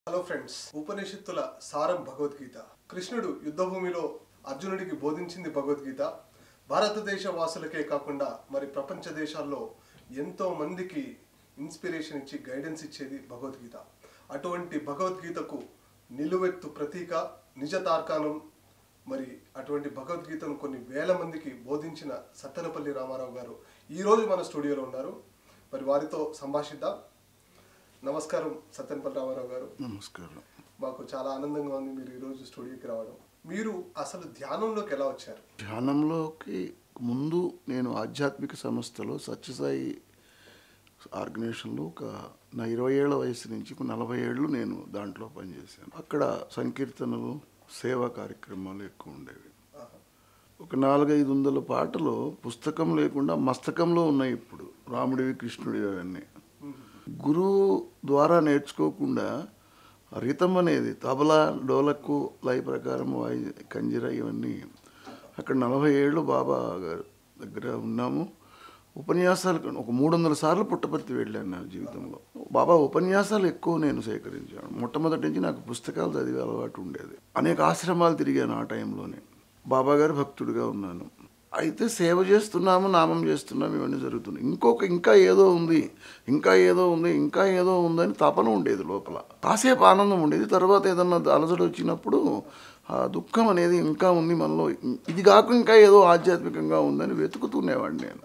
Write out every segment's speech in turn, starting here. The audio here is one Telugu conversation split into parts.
హలో ఫ్రెండ్స్ ఉపనిషత్తుల సారం భగవద్గీత కృష్ణుడు యుద్ధభూమిలో అర్జునుడికి బోధించింది భగవద్గీత భారతదేశ వాసులకే కాకుండా మరి ప్రపంచ దేశాల్లో ఎంతో మందికి ఇన్స్పిరేషన్ ఇచ్చి గైడెన్స్ ఇచ్చేది భగవద్గీత అటువంటి భగవద్గీతకు నిలువెత్తు ప్రతీక నిజ తార్కాణం మరి అటువంటి భగవద్గీతను కొన్ని వేల మందికి బోధించిన సత్తెనపల్లి రామారావు గారు ఈరోజు మన స్టూడియోలో ఉన్నారు మరి వారితో సంభాషిద్దాం నమస్కారం సత్యనపల్లి రామారావు గారు నమస్కారం మాకు చాలా ఆనందంగా ఉంది మీరు ఈరోజు స్టూడియోకి రావడం మీరు అసలు ధ్యానంలోకి ఎలా వచ్చారు ధ్యానంలోకి ముందు నేను ఆధ్యాత్మిక సంస్థలో సత్యసాయి ఆర్గనైజేషన్లో ఒక నా ఇరవై ఏళ్ళ వయసు నుంచి ఒక నలభై ఏళ్ళు నేను దాంట్లో పనిచేశాను అక్కడ సంకీర్తనలు సేవా కార్యక్రమాలు ఎక్కువ ఉండేవి ఆహా. ఒక నాలుగైదు వందల పాటలు పుస్తకం లేకుండా మస్తకంలో ఉన్నాయి ఇప్పుడు రాముడివి కృష్ణుడివి అవన్నీ గురువు ద్వారా నేర్చుకోకుండా రితం అనేది తబలా డోలకు లయ ప్రకారం వాయి కంజిర ఇవన్నీ అక్కడ నలభై ఏళ్ళు బాబా గారు దగ్గర ఉన్నాము ఉపన్యాసాలు కన్నా- ఒక మూడు వందల సార్లు పుట్టపర్తి వెళ్ళాను నా జీవితంలో బాబా ఉపన్యాసాలు ఎక్కువ నేను సేకరించాను మొట్టమొదటి నుంచి నాకు పుస్తకాలు చదివే అలవాటు ఉండేది అనేక ఆశ్రమాలు తిరిగాను ఆ టైంలోనే బాబా గారు భక్తుడిగా ఉన్నాను అయితే సేవ చేస్తున్నాము నామం చేస్తున్నాము ఇవన్నీ జరుగుతున్నాయి ఇంకొక ఇంకా ఏదో ఉంది ఇంకా ఏదో ఉంది ఇంకా ఏదో ఉందని తపన ఉండేది లోపల కాసేపు ఆనందం ఉండేది తర్వాత ఏదన్నా అలసట వచ్చినప్పుడు ఆ దుఃఖం అనేది ఇంకా ఉంది మనలో ఇది కాక ఇంకా ఏదో ఆధ్యాత్మికంగా ఉందని వెతుకుతునేవాడిని నేను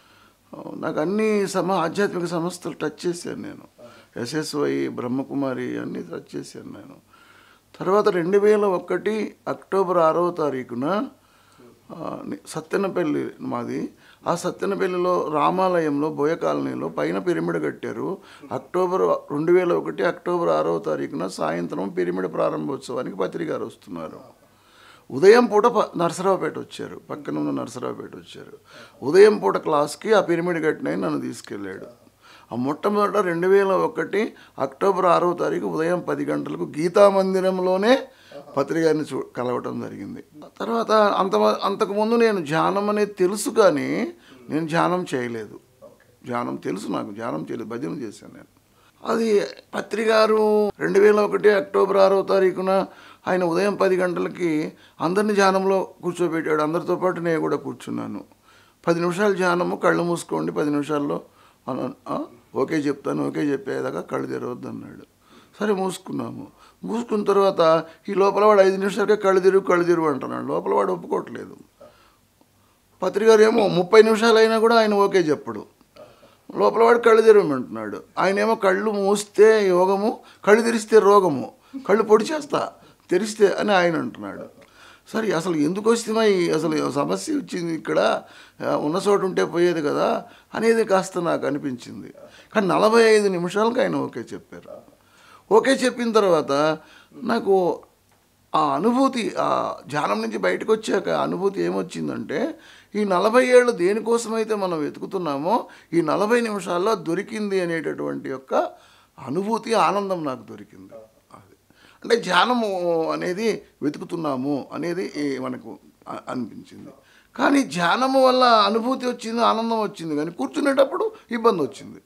నాకు అన్ని సమ ఆధ్యాత్మిక సంస్థలు టచ్ చేశాను నేను ఎస్ఎస్వై బ్రహ్మకుమారి అన్నీ టచ్ చేశాను నేను తర్వాత రెండు వేల ఒకటి అక్టోబర్ ఆరవ తారీఖున ఆ, ని- సత్తెనపల్లి మాది ఆ సత్తెనపల్లిలో రామాలయంలో బోయ కాలనీలో పైన పిరమిడ్ కట్టారు అక్టోబర్ రెండు వేల ఒకటి అక్టోబర్ ఆరవ తారీఖున సాయంత్రం పిరమిడ్ ప్రారంభోత్సవానికి పత్రికారు వస్తున్నారు ఉదయం పూట ప- నరసరావుపేట వచ్చారు పక్కన ఉన్న నరసరావుపేట వచ్చారు ఉదయం పూట క్లాస్కి ఆ పిరమిడ్ కట్టిన నన్ను తీసుకెళ్ళాడు ఆ మొట్టమొదట రెండు వేల ఒకటి అక్టోబర్ ఆరవ తారీఖు ఉదయం పది గంటలకు గీతా మందిరంలోనే పత్రికారిని చూ కలవటం జరిగింది తర్వాత అంత అంతకుముందు నేను ధ్యానం అనేది తెలుసు కానీ నేను ధ్యానం చేయలేదు ధ్యానం తెలుసు నాకు ధ్యానం చేయలేదు భజన చేశాను నేను అది పత్రికారు రెండు వేల ఒకటి అక్టోబర్ ఆరవ తారీఖున ఆయన ఉదయం పది గంటలకి అందరిని ధ్యానంలో కూర్చోబెట్టాడు అందరితో పాటు నేను కూడా కూర్చున్నాను పది నిమిషాలు ధ్యానము కళ్ళు మూసుకోండి పది నిమిషాల్లో అన- ఆ, ఓకే చెప్తాను ఓకే చెప్పేదాకా కళ్ళు తెరవద్దు అన్నాడు సరే మూసుకున్నాము మూసుకున్న తర్వాత ఈ లోపల వాడు ఐదు నిమిషాలకే కళ్ళు తెరువు కళ్ళు తెరువు అంటున్నాడు లోపల వాడు ఒప్పుకోవట్లేదు పత్రికారు ఏమో ముప్పై నిమిషాలు అయినా కూడా ఆయన ఓకే చెప్పడు లోపల వాడు కళ్ళు తెరవమంటున్నాడు ఆయన ఏమో కళ్ళు మూస్తే యోగము కళ్ళు తెరిస్తే రోగము కళ్ళు పొడి చేస్తా తెరిస్తే అని ఆయన అంటున్నాడు సరే అసలు ఎందుకు వస్తే అసలు సమస్య వచ్చింది ఇక్కడ ఆ, ఉన్న చోటు ఉంటే పోయేది కదా అనేది కాస్త నాకు అనిపించింది కానీ నలభై ఐదు నిమిషాలకు ఆయన ఓకే చెప్పారు ఓకే చెప్పిన తర్వాత నాకు ఆ అనుభూతి ఆ ధ్యానం నుంచి బయటకు వచ్చాక ఆ అనుభూతి ఏమొచ్చిందంటే ఈ నలభై ఏళ్ళు దేనికోసమైతే మనం వెతుకుతున్నామో ఈ నలభై నిమిషాల్లో దొరికింది అనేటటువంటి యొక్క అనుభూతి ఆనందం నాకు దొరికింది అది అంటే ధ్యానము అనేది వెతుకుతున్నాము అనేది ఈ మనకు అ- అనిపించింది కానీ ధ్యానము వల్ల అనుభూతి వచ్చింది ఆనందం వచ్చింది కానీ కూర్చునేటప్పుడు ఇబ్బంది వచ్చింది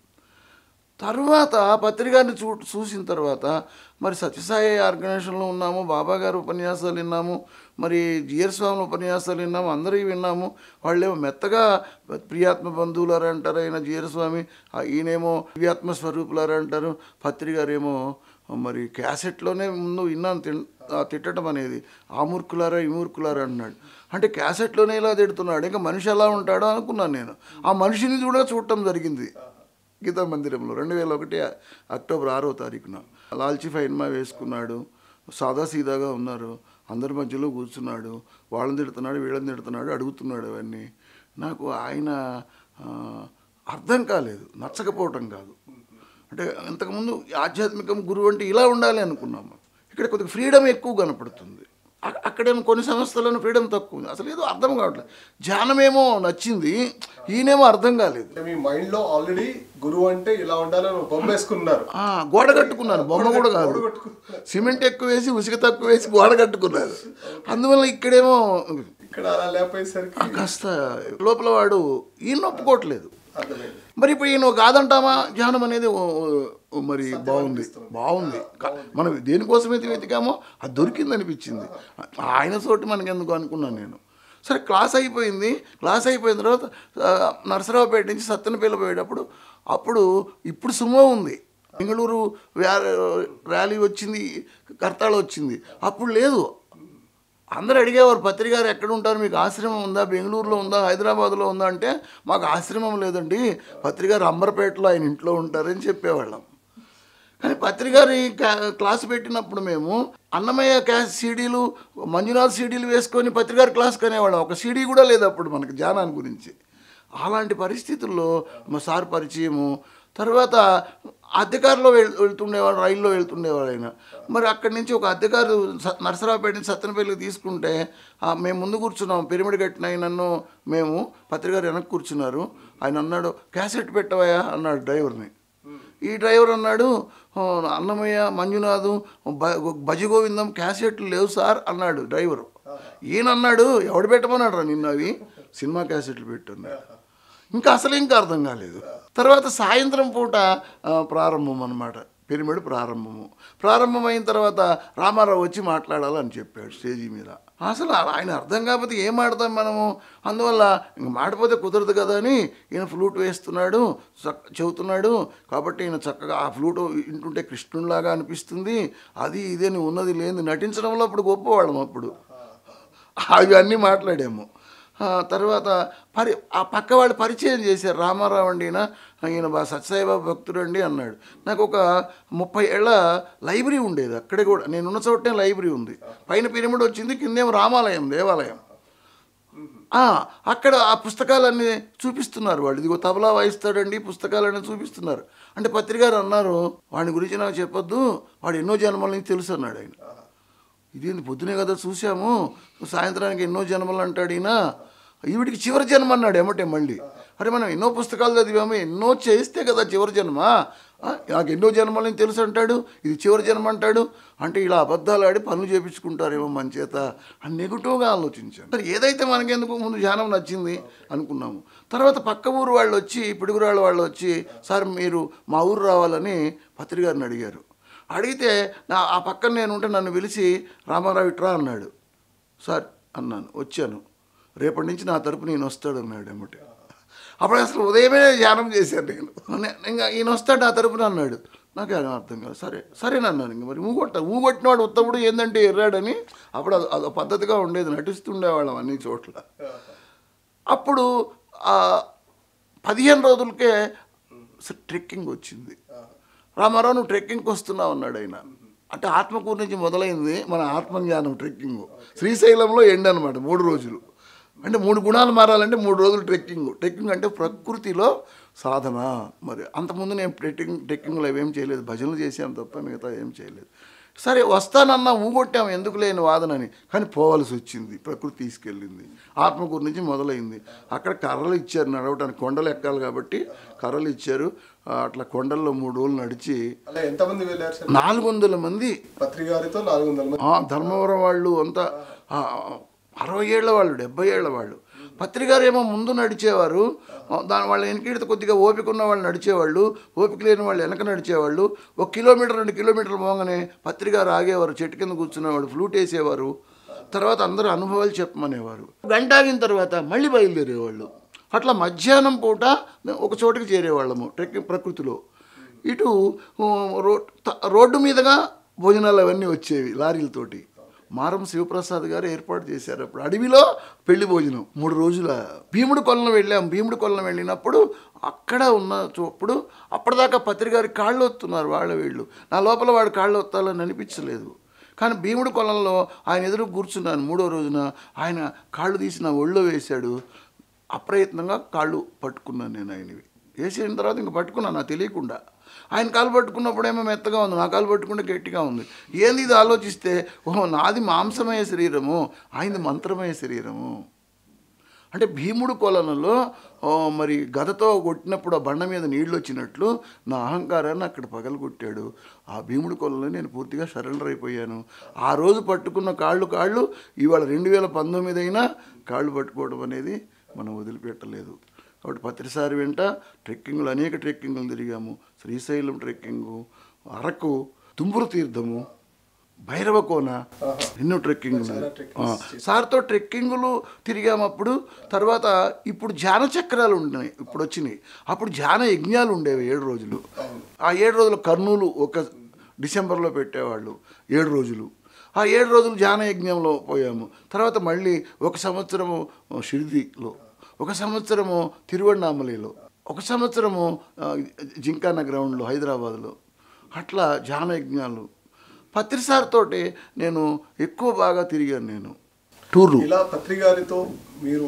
తర్వాత పత్రికాన్ని చూ చూసిన తర్వాత మరి సత్యసాయి ఆర్గనైజేషన్లో ఉన్నాము బాబా గారు ఉపన్యాసాలు విన్నాము మరి జిఆర్ స్వామి ఉపన్యాసాలు విన్నాము అందరివి విన్నాము వాళ్ళేమో మెత్తగా ప్రియాత్మ బంధువులారు అంటారు ఆయన జిఆర్ స్వామి ఆ ఈయనేమో దివ్యాత్మ స్వరూపులారు అంటారు పత్రికారేమో మరి క్యాసెట్లోనే ముందు విన్నాను తిన్ ఆ తిట్టడం అనేది ఆ మూర్ఖులారా ఈ మూర్ఖులారా అన్నాడు అంటే క్యాసెట్లోనే ఇలా తిడుతున్నాడు ఇంకా మనిషి ఎలా ఉంటాడో అనుకున్నాను నేను ఆ మనిషిని కూడా చూడటం జరిగింది గీతా మందిరంలో రెండు వేల ఒకటి అక్టోబర్ ఆరో తారీఖున లాల్చి ఫైన్మా వేసుకున్నాడు సాదాసీదాగా ఉన్నారు అందరి మధ్యలో కూర్చున్నాడు వాళ్ళని తిడుతున్నాడు వీళ్ళని తిడుతున్నాడు అడుగుతున్నాడు అవన్నీ నాకు ఆయన ఆ, అర్థం కాలేదు నచ్చకపోవటం కాదు అంటే ఇంతకుముందు ఆధ్యాత్మికం గురువు అంటే ఇలా ఉండాలి అనుకున్నాము ఇక్కడ కొద్దిగా ఫ్రీడమ్ ఎక్కువ కనపడుతుంది అ- అక్కడేమో కొన్ని సంస్థలను ఫ్రీడమ్ తక్కువ ఉంది అసలు ఏదో అర్థం కావట్లేదు ధ్యానమేమో నచ్చింది ఈయనేమో అర్థం కాలేదు అంటే మీ మైండ్ లో ఆల్రెడీ గురువు అంటే ఇలా ఉండాలని ఒక బొమ్మ వేసుకున్నారు ఆ, గోడ కట్టుకున్నాను బొమ్మ కూడా కాదు గోడ కట్టుకున్నారు. సిమెంట్ ఎక్కువ వేసి ఉసుక తక్కువ వేసి గోడ కట్టుకున్నారు అందువల్ల ఇక్కడేమో ఇక్కడ అలా లేకపోయేసరికి కాస్త లోపల వాడు ఈయన ఒప్పుకోవట్లేదు అర్థమైంది మరి ఇప్పుడు ఈయన కాదంటామా ధ్యానం అనేది ఓ- ఓ మరి బాగుంది అనిపిస్తుంది. బాగుంది క- మనం దేనికోసమైతే వెతికామో అది దొరికింది అనిపించింది ఆయన తోటి మనకి ఎందుకు అనుకున్నాను నేను సరే క్లాస్ అయిపోయింది క్లాస్ అయిపోయిన తర్వాత ఆ, నరసరావుపేట నుంచి సత్తెనపల్లి పోయేటప్పుడు అప్పుడు ఇప్పుడు సుమో ఉంది బెంగళూరు వ్యా- ర్యాలీ వచ్చింది కర్తాళ వచ్చింది అప్పుడు లేదు అందరూ అడిగేవారు పత్రికారు ఎక్కడ ఉంటారు మీకు ఆశ్రమం ఉందా బెంగళూరులో ఉందా హైదరాబాద్లో ఉందా అంటే మాకు ఆశ్రమం లేదండి పత్రికారు అంబర్పేటలో ఆయన ఇంట్లో ఉంటారని చెప్పేవాళ్ళం కానీ పత్రికారి క్లాస్ పెట్టినప్పుడు మేము అన్నమయ్య క్లాస్ సీడీలు మంజునాథ్ సీడీలు వేసుకొని పత్రికారి క్లాస్ కనేవాళ్ళం ఒక సీడీ కూడా లేదు అప్పుడు మనకి జానాన్ని గురించి అలాంటి పరిస్థితుల్లో మా సార్ పరిచయము తర్వాత అద్దెకారులో వెళ్ వెళ్తుండేవాడు రైల్లో వెళ్తుండేవాడు ఆయన మరి అక్కడి నుంచి ఒక అద్దెకారు స- నరసరావుపేట నుంచి సత్తెనపల్లికి తీసుకుంటే ఆ, మేము ముందు కూర్చున్నాం పిరమిడ్ కట్టిన ఆయనను మేము పత్రికారు వెనక్కి కూర్చున్నారు ఆయన అన్నాడు క్యాసెట్ పెట్టవయా అన్నాడు డ్రైవర్ని ఈ డ్రైవర్ అన్నాడు "ఓ, అన్నమయ్య మంజునాథు బ- భజగోవిందం క్యాసెట్లు లేవు సార్ అన్నాడు డ్రైవరు ఈయన అన్నాడు ఎవడు పెట్టమన్నాడు రా నిన్న అవి సినిమా క్యాసెట్లు పెట్టున్నాడు ఇంకా అసలు ఇంకా అర్థం కాలేదు తర్వాత సాయంత్రం పూట ఆ, ప్రారంభం అన్నమాట పిరమిడ్ ప్రారంభము ప్రారంభమైన తర్వాత రామారావు వచ్చి మాట్లాడాలని చెప్పాడు స్టేజీ మీద అసలు ఆయన అర్థం కాకపోతే ఏం ఆడతాం మనము అందువల్ల ఇంక మాడిపోతే కుదరదు కదా అని ఈయన ఫ్లూట్ వేస్తున్నాడు చక్ చెబుతున్నాడు కాబట్టి ఈయన చక్కగా ఆ ఫ్లూట్ వింటుంటే కృష్ణునిలాగా అనిపిస్తుంది అది ఇదేని ఉన్నది లేని నటించడంలో అప్పుడు గొప్పవాళ్ళం అప్పుడు అవి అన్నీ మాట్లాడాము ఆ, తర్వాత పరి ఆ పక్క వాళ్ళు పరిచయం చేశారు రామారావు అండి ఈయన ఈయన బా సత్యసాయిబాబా భక్తుడు అండి అన్నాడు నాకు ఒక ముప్పై ఏళ్ళ లైబ్రరీ ఉండేది అక్కడే కూడా నేను ఉన్న చోటనే లైబ్రరీ ఉంది పైన పిరమిడ్ వచ్చింది కిందేమో రామాలయం దేవాలయం ఆ, అక్కడ ఆ పుస్తకాలన్నీ చూపిస్తున్నారు వాళ్ళు ఇదిగో తబలా వాయిస్తాడండి పుస్తకాలన్నీ చూపిస్తున్నారు అంటే పత్రికారు అన్నారు వాడి గురించి నాకు చెప్పొద్దు వాడు ఎన్నో జన్మల నుంచి తెలుసు అన్నాడు ఆయన ఇదేంది పొద్దునే కదా చూసాము సాయంత్రానికి ఎన్నో జన్మలు అంటాడు ఈయన ఈవిడికి చివరి జన్మ అన్నాడు ఏమంటే మళ్ళీ అరే మనం ఎన్నో పుస్తకాలు చదివాము ఎన్నో చేస్తే కదా చివరి జన్మ ఆ, నాకు ఎన్నో జన్మల నుంచి తెలుసు అంటాడు ఇది చివరి జన్మ అంటాడు అంటే ఇలా అబద్ధాలు ఆడి పనులు చేపించుకుంటారేమో మన చేత అని నెగిటివ్గా ఆలోచించాను సరే ఏదైతే మనకెందుకు ముందు ధ్యానం నచ్చింది అనుకున్నాము తర్వాత పక్క ఊరు వాళ్ళు వచ్చి పిడుగురాళ్ళ వాళ్ళు వచ్చి సార్ మీరు మా ఊరు రావాలని పత్రికారిని అడిగారు అడిగితే నా ఆ పక్కన నేను ఉంటే నన్ను పిలిచి రామారావు ఇట్రా అన్నాడు సార్ అన్నాను వచ్చాను రేపటి నుంచి నా తరపు నేను వస్తాడు అన్నాడు ఏమిటి అప్పుడు అసలు ఉదయమే ధ్యానం చేశాను నేను నే- ఇంకా ఈయన వస్తాడు నా తరపున అన్నాడు నాకు ఏం అర్థం కాదు సరే సరేనన్నాను ఇంక మరి ఊగొట్ట ఊగొట్టినవాడు ఉత్తముడు ఏందంటే ఎర్రాడని అప్పుడు అది అదో పద్ధతిగా ఉండేది నటిస్తుండేవాళ్ళం అన్ని చోట్ల అప్పుడు ఆ పదిహేను రోజులకే ట్రెక్కింగ్ వచ్చింది రామారావు నువ్వు ట్రెక్కింగ్కి వస్తున్నావు అన్నాడు ఆయన అంటే ఆత్మకూరు నుంచి మొదలైంది మన ఆత్మజ్ఞానం ట్రెక్కింగ్ శ్రీశైలంలో ఎండ్ అనమాట మూడు రోజులు అంటే మూడు గుణాలు మారాలంటే మూడు రోజులు ట్రెక్కింగ్ ట్రెక్కింగ్ అంటే ప్రకృతిలో సాధన మరి అంతకుముందు నేను ట్రెక్కింగ్ ట్రెక్కింగ్లో ఏం చేయలేదు భజనలు చేశాను తప్ప మిగతా ఏం చేయలేదు సరే వస్తానన్నా ఊగొట్టాము ఎందుకు లేని వాదనని కానీ పోవాల్సి వచ్చింది ప్రకృతి తీసుకెళ్ళింది ఆత్మకూరు నుంచి మొదలైంది అక్కడ కర్రలు ఇచ్చారు నడవటానికి కొండలు ఎక్కాలి కాబట్టి కర్రలు ఇచ్చారు ఆ, అట్లా కొండల్లో మూడు రోజులు నడిచి అలా ఎంతమంది వెళ్ళారు సార్ నాలుగు వందల మంది పత్రికారితో నాలుగు వందల మంది ఆ, ధర్మవరం వాళ్ళు అంతా ఆ, అరవై ఏళ్ళ వాళ్ళు డెబ్బై ఏళ్ళ వాళ్ళు పత్రికారు ఏమో ముందు నడిచేవారు ఆ, దాని వాళ్ళ వెనకడితే కొద్దిగా ఓపిక ఉన్న వాళ్ళు నడిచేవాళ్ళు ఓపిక లేని వాళ్ళు వెనక నడిచేవాళ్ళు ఒక కిలోమీటర్ రెండు కిలోమీటర్లు పోగానే పత్రికారు ఆగేవారు చెట్టు కింద కూర్చునేవాడు ఫ్లూట్ వేసేవారు తర్వాత అందరూ అనుభవాలు చెప్పమనేవారు గంట ఆగిన తర్వాత మళ్ళీ బయలుదేరేవాళ్ళు అట్లా మధ్యాహ్నం పూట ఒక చోటుకి చేరేవాళ్ళము ట్రెక్కింగ్ ప్రకృతిలో ఇటు ఊ, రో త- రోడ్డు మీదుగా భోజనాలు అవన్నీ వచ్చేవి లారీలతోటి మారం శివప్రసాద్ గారు ఏర్పాటు చేశారు అప్పుడు అడవిలో పెళ్లి భోజనం మూడు రోజుల భీముడు కొలను వెళ్ళాం భీముడు కొలను వెళ్ళినప్పుడు అక్కడ ఉన్న చూప్పుడు అప్పటిదాకా పత్రికారి కాళ్ళు వస్తున్నారు వాళ్ళ వీళ్ళు నా లోపల వాడు కాళ్ళు వత్తాలని అనిపించలేదు కానీ భీముడు కొలంలో ఆయన ఎదురు కూర్చున్నాను మూడో రోజున ఆయన కాళ్ళు తీసి నా ఒళ్ళో వేశాడు అప్రయత్నంగా కాళ్ళు పట్టుకున్నాను నేను ఆయనవి వేసిన తర్వాత ఇంక పట్టుకున్నాను నాకు తెలియకుండా ఆయన కాలు పట్టుకున్నప్పుడేమో మెత్తగా ఉంది నా కాలు పట్టుకుంటే గట్టిగా ఉంది ఏంది ఇది ఆలోచిస్తే ఓహో నాది మాంసమయ శరీరము ఆయనది మంత్రమయ శరీరము అంటే భీముడు కొలనలో ఆ, మరి గదతో కొట్టినప్పుడు ఆ బండ మీద నీళ్ళు వచ్చినట్లు నా అహంకారాన్ని అక్కడ పగలగొట్టాడు ఆ భీముడు కొలలో నేను పూర్తిగా సరెండర్ అయిపోయాను ఆ రోజు పట్టుకున్న కాళ్ళు కాళ్ళు ఇవాళ రెండు వేల పంతొమ్మిది అయినా కాళ్ళు పట్టుకోవడం అనేది మనం వదిలిపెట్టలేదు కాబట్టి పత్రిసారి వెంట ట్రెక్కింగ్లు అనేక ట్రెక్కింగ్లు తిరిగాము శ్రీశైలం ట్రెక్కింగు అరకు తుంబురు తీర్థము భైరవ కోన ఎన్నో ట్రెక్కింగ్లు చాలా ఆ, సార్తో ట్రెక్కింగులు తిరిగాము అప్పుడు తర్వాత ఇప్పుడు ధ్యాన చక్రాలు ఉన్నాయి ఇప్పుడు వచ్చినాయి అప్పుడు ధ్యాన యజ్ఞాలు ఉండేవి ఏడు రోజులు ఆ ఏడు రోజులు కర్నూలు ఒక డిసెంబర్లో పెట్టేవాళ్ళు ఏడు రోజులు ఆ ఏడు రోజులు ధ్యాన యజ్ఞంలో పోయాము తర్వాత మళ్ళీ ఒక సంవత్సరము షిరిడిలో ఒక సంవత్సరము తిరువണ്ണామలిలో ఒక సంవత్సరము ఆ, జింకాన గ్రౌండ్లో హైదరాబాద్లో అట్లా ధ్యాన యజ్ఞాలు పత్రిసార్తోటి నేను ఎక్కువ బాగా తిరిగాను నేను టూర్లు ఇలా పత్రిగారితో మీరు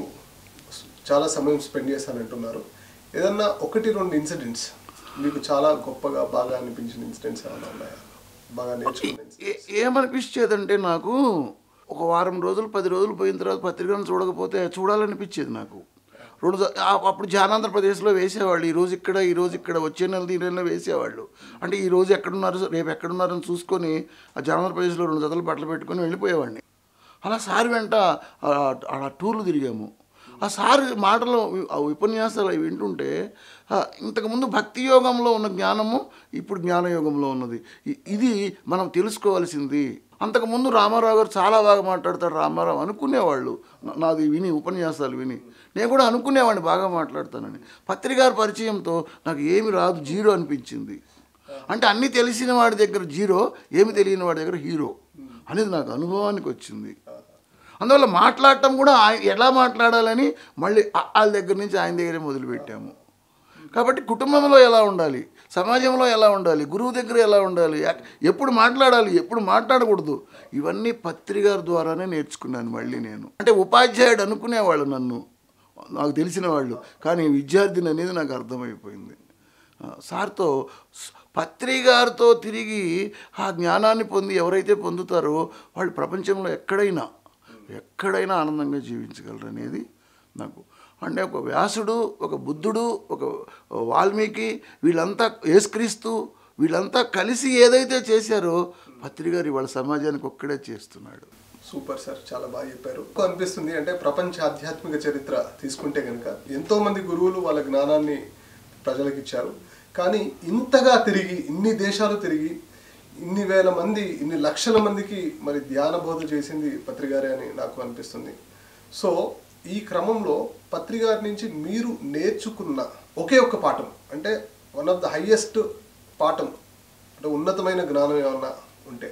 చాలా సమయం స్పెండ్ చేశానంటున్నారు ఏదన్నా ఒకటి రెండు ఇన్సిడెంట్స్ మీకు చాలా గొప్పగా బాగా అనిపించిన ఇన్సిడెంట్స్ ఏమైనా ఉన్నాయా బాగా నేర్చుకున్న incidents? ఏ- ఏమనిపించేదంటే నాకు ఒక వారం రోజులు పది రోజులు పోయిన తర్వాత పత్రికలను చూడకపోతే చూడాలనిపించేది నాకు రెండు స- ఆ- అప్పుడు జానాంధ్రప్రదేశ్లో వేసేవాళ్ళు ఈ రోజు ఇక్కడ ఈ రోజు ఇక్కడ వచ్చే నెల ఈ నెలలో వేసేవాళ్ళు అంటే ఈ రోజు ఎక్కడున్నారు రేపు ఎక్కడున్నారని చూసుకొని ఆ జానాంధ్రప్రదేశ్లో రెండు జతలు బట్టలు పెట్టుకొని వెళ్ళిపోయేవాడిని అలా సార్ వెంట ఆ- ఆ టూర్లు తిరిగాము ఆ సార్ మాటలు ఆ ఉపన్యాసాలు అవి వింటుంటే ఆ, ఇంతకుముందు భక్తి యోగంలో ఉన్న జ్ఞానము ఇప్పుడు జ్ఞానయోగంలో ఉన్నది ఇ- ఇది మనం తెలుసుకోవాల్సింది అంతకుముందు రామారావు గారు చాలా బాగా మాట్లాడతాడు రామారావు అనుకునేవాళ్ళు నా- నాది విని ఉపన్యాసాలు విని నేను కూడా అనుకునేవాడిని బాగా మాట్లాడతానని పత్రికారు పరిచయంతో నాకు ఏమి రాదు జీరో అనిపించింది అంటే అన్నీ తెలిసిన వాడి దగ్గర జీరో ఏమి తెలియని వాడి దగ్గర హీరో అనేది నాకు అనుభవానికి వచ్చింది అందువల్ల మాట్లాడటం కూడా ఆయన ఎలా మాట్లాడాలని మళ్ళీ ఆ- వాళ్ళ దగ్గర నుంచి ఆయన దగ్గరే మొదలుపెట్టాము కాబట్టి కుటుంబంలో ఎలా ఉండాలి సమాజంలో ఎలా ఉండాలి గురువు దగ్గర ఎలా ఉండాలి ఎక్- ఎప్పుడు మాట్లాడాలి ఎప్పుడు మాట్లాడకూడదు ఇవన్నీ పత్రిక ద్వారానే నేర్చుకున్నాను మళ్ళీ నేను అంటే ఉపాధ్యాయుడు అనుకునేవాళ్ళు నన్ను నాకు తెలిసిన వాళ్ళు కానీ విద్యార్థిని అనేది నాకు అర్థమైపోయింది ఆ, సార్తో స్- పత్రి గారితో తిరిగి ఆ జ్ఞానాన్ని పొంది ఎవరైతే పొందుతారో వాళ్ళు ప్రపంచంలో ఎక్కడైనా ఎక్కడైనా ఆనందంగా జీవించగలరు అనేది నాకు అంటే ఒక వ్యాసుడు ఒక బుద్ధుడు ఒక వాల్మీకి వీళ్ళంతా యేసుక్రీస్తు వీళ్ళంతా కలిసి ఏదైతే చేశారో పత్రి గారు ఇవాళ సమాజానికి ఒక్కడే చేస్తున్నాడు సూపర్ సార్ చాలా బాగా చెప్పారు నాకు అనిపిస్తుంది అంటే ప్రపంచ ఆధ్యాత్మిక చరిత్ర తీసుకుంటే కనుక ఎంతో మంది గురువులు వాళ్ళ జ్ఞానాన్ని ప్రజలకు ఇచ్చారు కానీ ఇంతగా తిరిగి ఇన్ని దేశాలు తిరిగి ఇన్ని వేల మంది ఇన్ని లక్షల మందికి మరి ధ్యాన బోధ చేసింది పత్రిగారే అని నాకు అనిపిస్తుంది సో ఈ క్రమంలో పత్రిగారి నుంచి మీరు నేర్చుకున్న ఒకే ఒక్క పాఠం అంటే వన్ ఆఫ్ ద హైయెస్ట్ పాఠం అంటే ఉన్నతమైన జ్ఞానం ఏమన్నా ఉంటే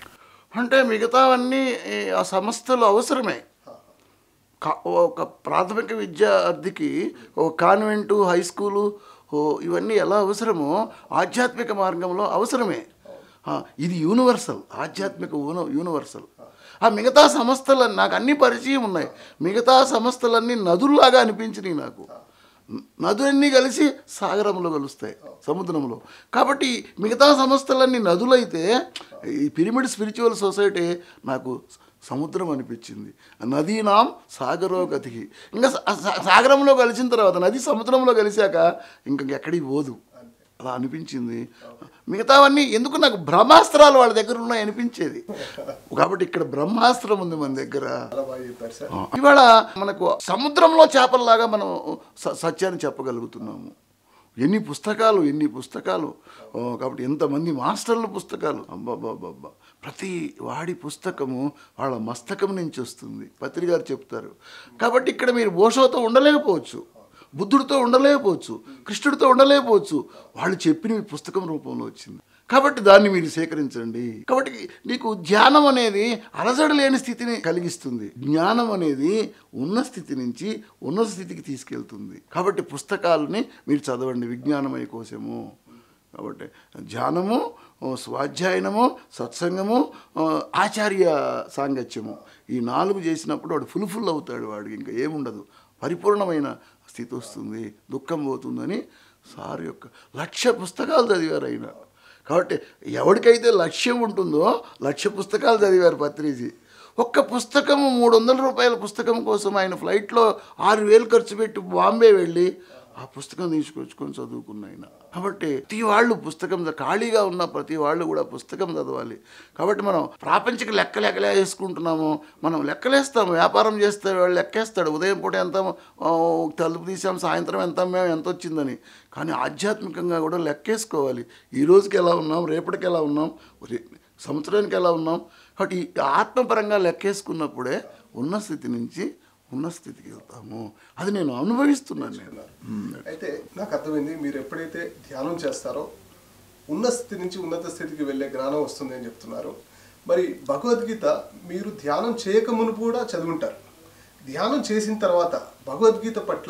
అంటే మిగతావన్నీ ఈ, ఆ సంస్థలు అవసరమే కా- ఒక ప్రాథమిక విద్యార్థికి ఒక కాన్వెంటు హై స్కూలు ఓ ఇవన్నీ ఎలా అవసరమో ఆధ్యాత్మిక మార్గంలో అవసరమే ఆ, ఇది యూనివర్సల్ ఆధ్యాత్మిక యూన యూనివర్సల్ ఆ మిగతా సంస్థలన్నీ నాకు అన్ని పరిచయం ఉన్నాయి మిగతా సంస్థలన్నీ నదుల్లాగా అనిపించినాయి నాకు నదులన్నీ కలిసి సాగరంలో కలుస్తాయి సముద్రంలో కాబట్టి మిగతా సంస్థలన్నీ నదులైతే ఈ పిరమిడ్ స్పిరిచువల్ సొసైటీ నాకు సముద్రం అనిపించింది నదీనాం సాగరో గతికి ఇంకా సా- సా- సాగరంలో కలిసిన తర్వాత నది సముద్రంలో కలిశాక ఇంక ఎక్కడికి పోదు అలా అనిపించింది మిగతావన్నీ ఎందుకు నాకు బ్రహ్మాస్త్రాలు వాళ్ళ దగ్గర ఉన్నాయి అనిపించేది కాబట్టి ఇక్కడ బ్రహ్మాస్త్రం ఉంది మన దగ్గర చాలా బాగా చెప్పారు సార్ ఇవాళ మనకు సముద్రంలో చేపల్లాగా మనం స- సత్యాన్ని చెప్పగలుగుతున్నాము ఎన్ని పుస్తకాలు ఎన్ని పుస్తకాలు ఓ, కాబట్టి ఎంతమంది మాస్టర్ల పుస్తకాలు అబ్బాబ్బాబ్బా ప్రతి వాడి పుస్తకము వాళ్ళ మస్తకం నుంచి వస్తుంది పత్రిక గారు చెప్తారు కాబట్టి ఇక్కడ మీరు ఓషోతో ఉండలేకపోవచ్చు బుద్ధుడితో ఉండలేకపోవచ్చు కృష్ణుడితో ఉండలేకపోవచ్చు వాళ్ళు చెప్పినవి పుస్తకం రూపంలో వచ్చింది కాబట్టి దాన్ని మీరు సేకరించండి కాబట్టి నీకు ధ్యానం అనేది అలజడి లేని స్థితిని కలిగిస్తుంది జ్ఞానం అనేది ఉన్న స్థితి నుంచి ఉన్నత స్థితికి తీసుకెళ్తుంది కాబట్టి పుస్తకాలని మీరు చదవండి విజ్ఞానమయ కోశము కాబట్టి ధ్యానము ఓ స్వాధ్యాయనము సత్సంగము ఓ ఆచార్య సాంగత్యము ఈ నాలుగు చేసినప్పుడు వాడు ఫుల్ ఫుల్ అవుతాడు వాడికి ఇంకా ఏముండదు పరిపూర్ణమైన స్థితి వస్తుంది దుఃఖం పోతుందని సార్ యొక్క లక్ష పుస్తకాలు చదివారు ఆయన కాబట్టి ఎవరికైతే లక్ష్యం ఉంటుందో లక్ష పుస్తకాలు చదివారు పత్రిజీ ఒక్క పుస్తకము మూడు వందల రూపాయల పుస్తకం కోసం ఆయన ఫ్లైట్లో ఆరు వేలు ఖర్చు పెట్టి బాంబే వెళ్ళి ఆ పుస్తకం తీసుకొచ్చుకొని చదువుకున్న ఆయన కాబట్టి ప్రతి వాళ్ళు పుస్తకం చ- ఖాళీగా ఉన్న ప్రతి వాళ్ళు కూడా పుస్తకం చదవాలి కాబట్టి మనం ప్రాపంచిక లెక్కలు ఎక్కలే వేసుకుంటున్నాము మనం లెక్కలేస్తాము వ్యాపారం చేస్తే వాళ్ళు లెక్కేస్తాడు ఉదయం పూట ఎంత ఆ, తలుపు తీసాం సాయంత్రం ఎంత మేము ఎంత వచ్చిందని కానీ ఆధ్యాత్మికంగా కూడా లెక్కేసుకోవాలి ఈ రోజుకి ఎలా ఉన్నాం రేపటికి ఎలా ఉన్నాం రే- సంవత్సరానికి ఎలా ఉన్నాం కాబట్టి ఈ ఆత్మపరంగా లెక్కేసుకున్నప్పుడే ఉన్న స్థితి నుంచి ఉన్న స్థితికి వెళ్తాము అది నేను అనుభవిస్తున్నాను నేను అయితే నాకు అర్థమైంది మీరు ఎప్పుడైతే ధ్యానం చేస్తారో ఉన్న స్థితి నుంచి ఉన్నత స్థితికి వెళ్ళే జ్ఞానం వస్తుంది అని చెప్తున్నారు మరి భగవద్గీత మీరు ధ్యానం చేయక మునుపు కూడా చదువుంటారు ధ్యానం చేసిన తర్వాత భగవద్గీత పట్ల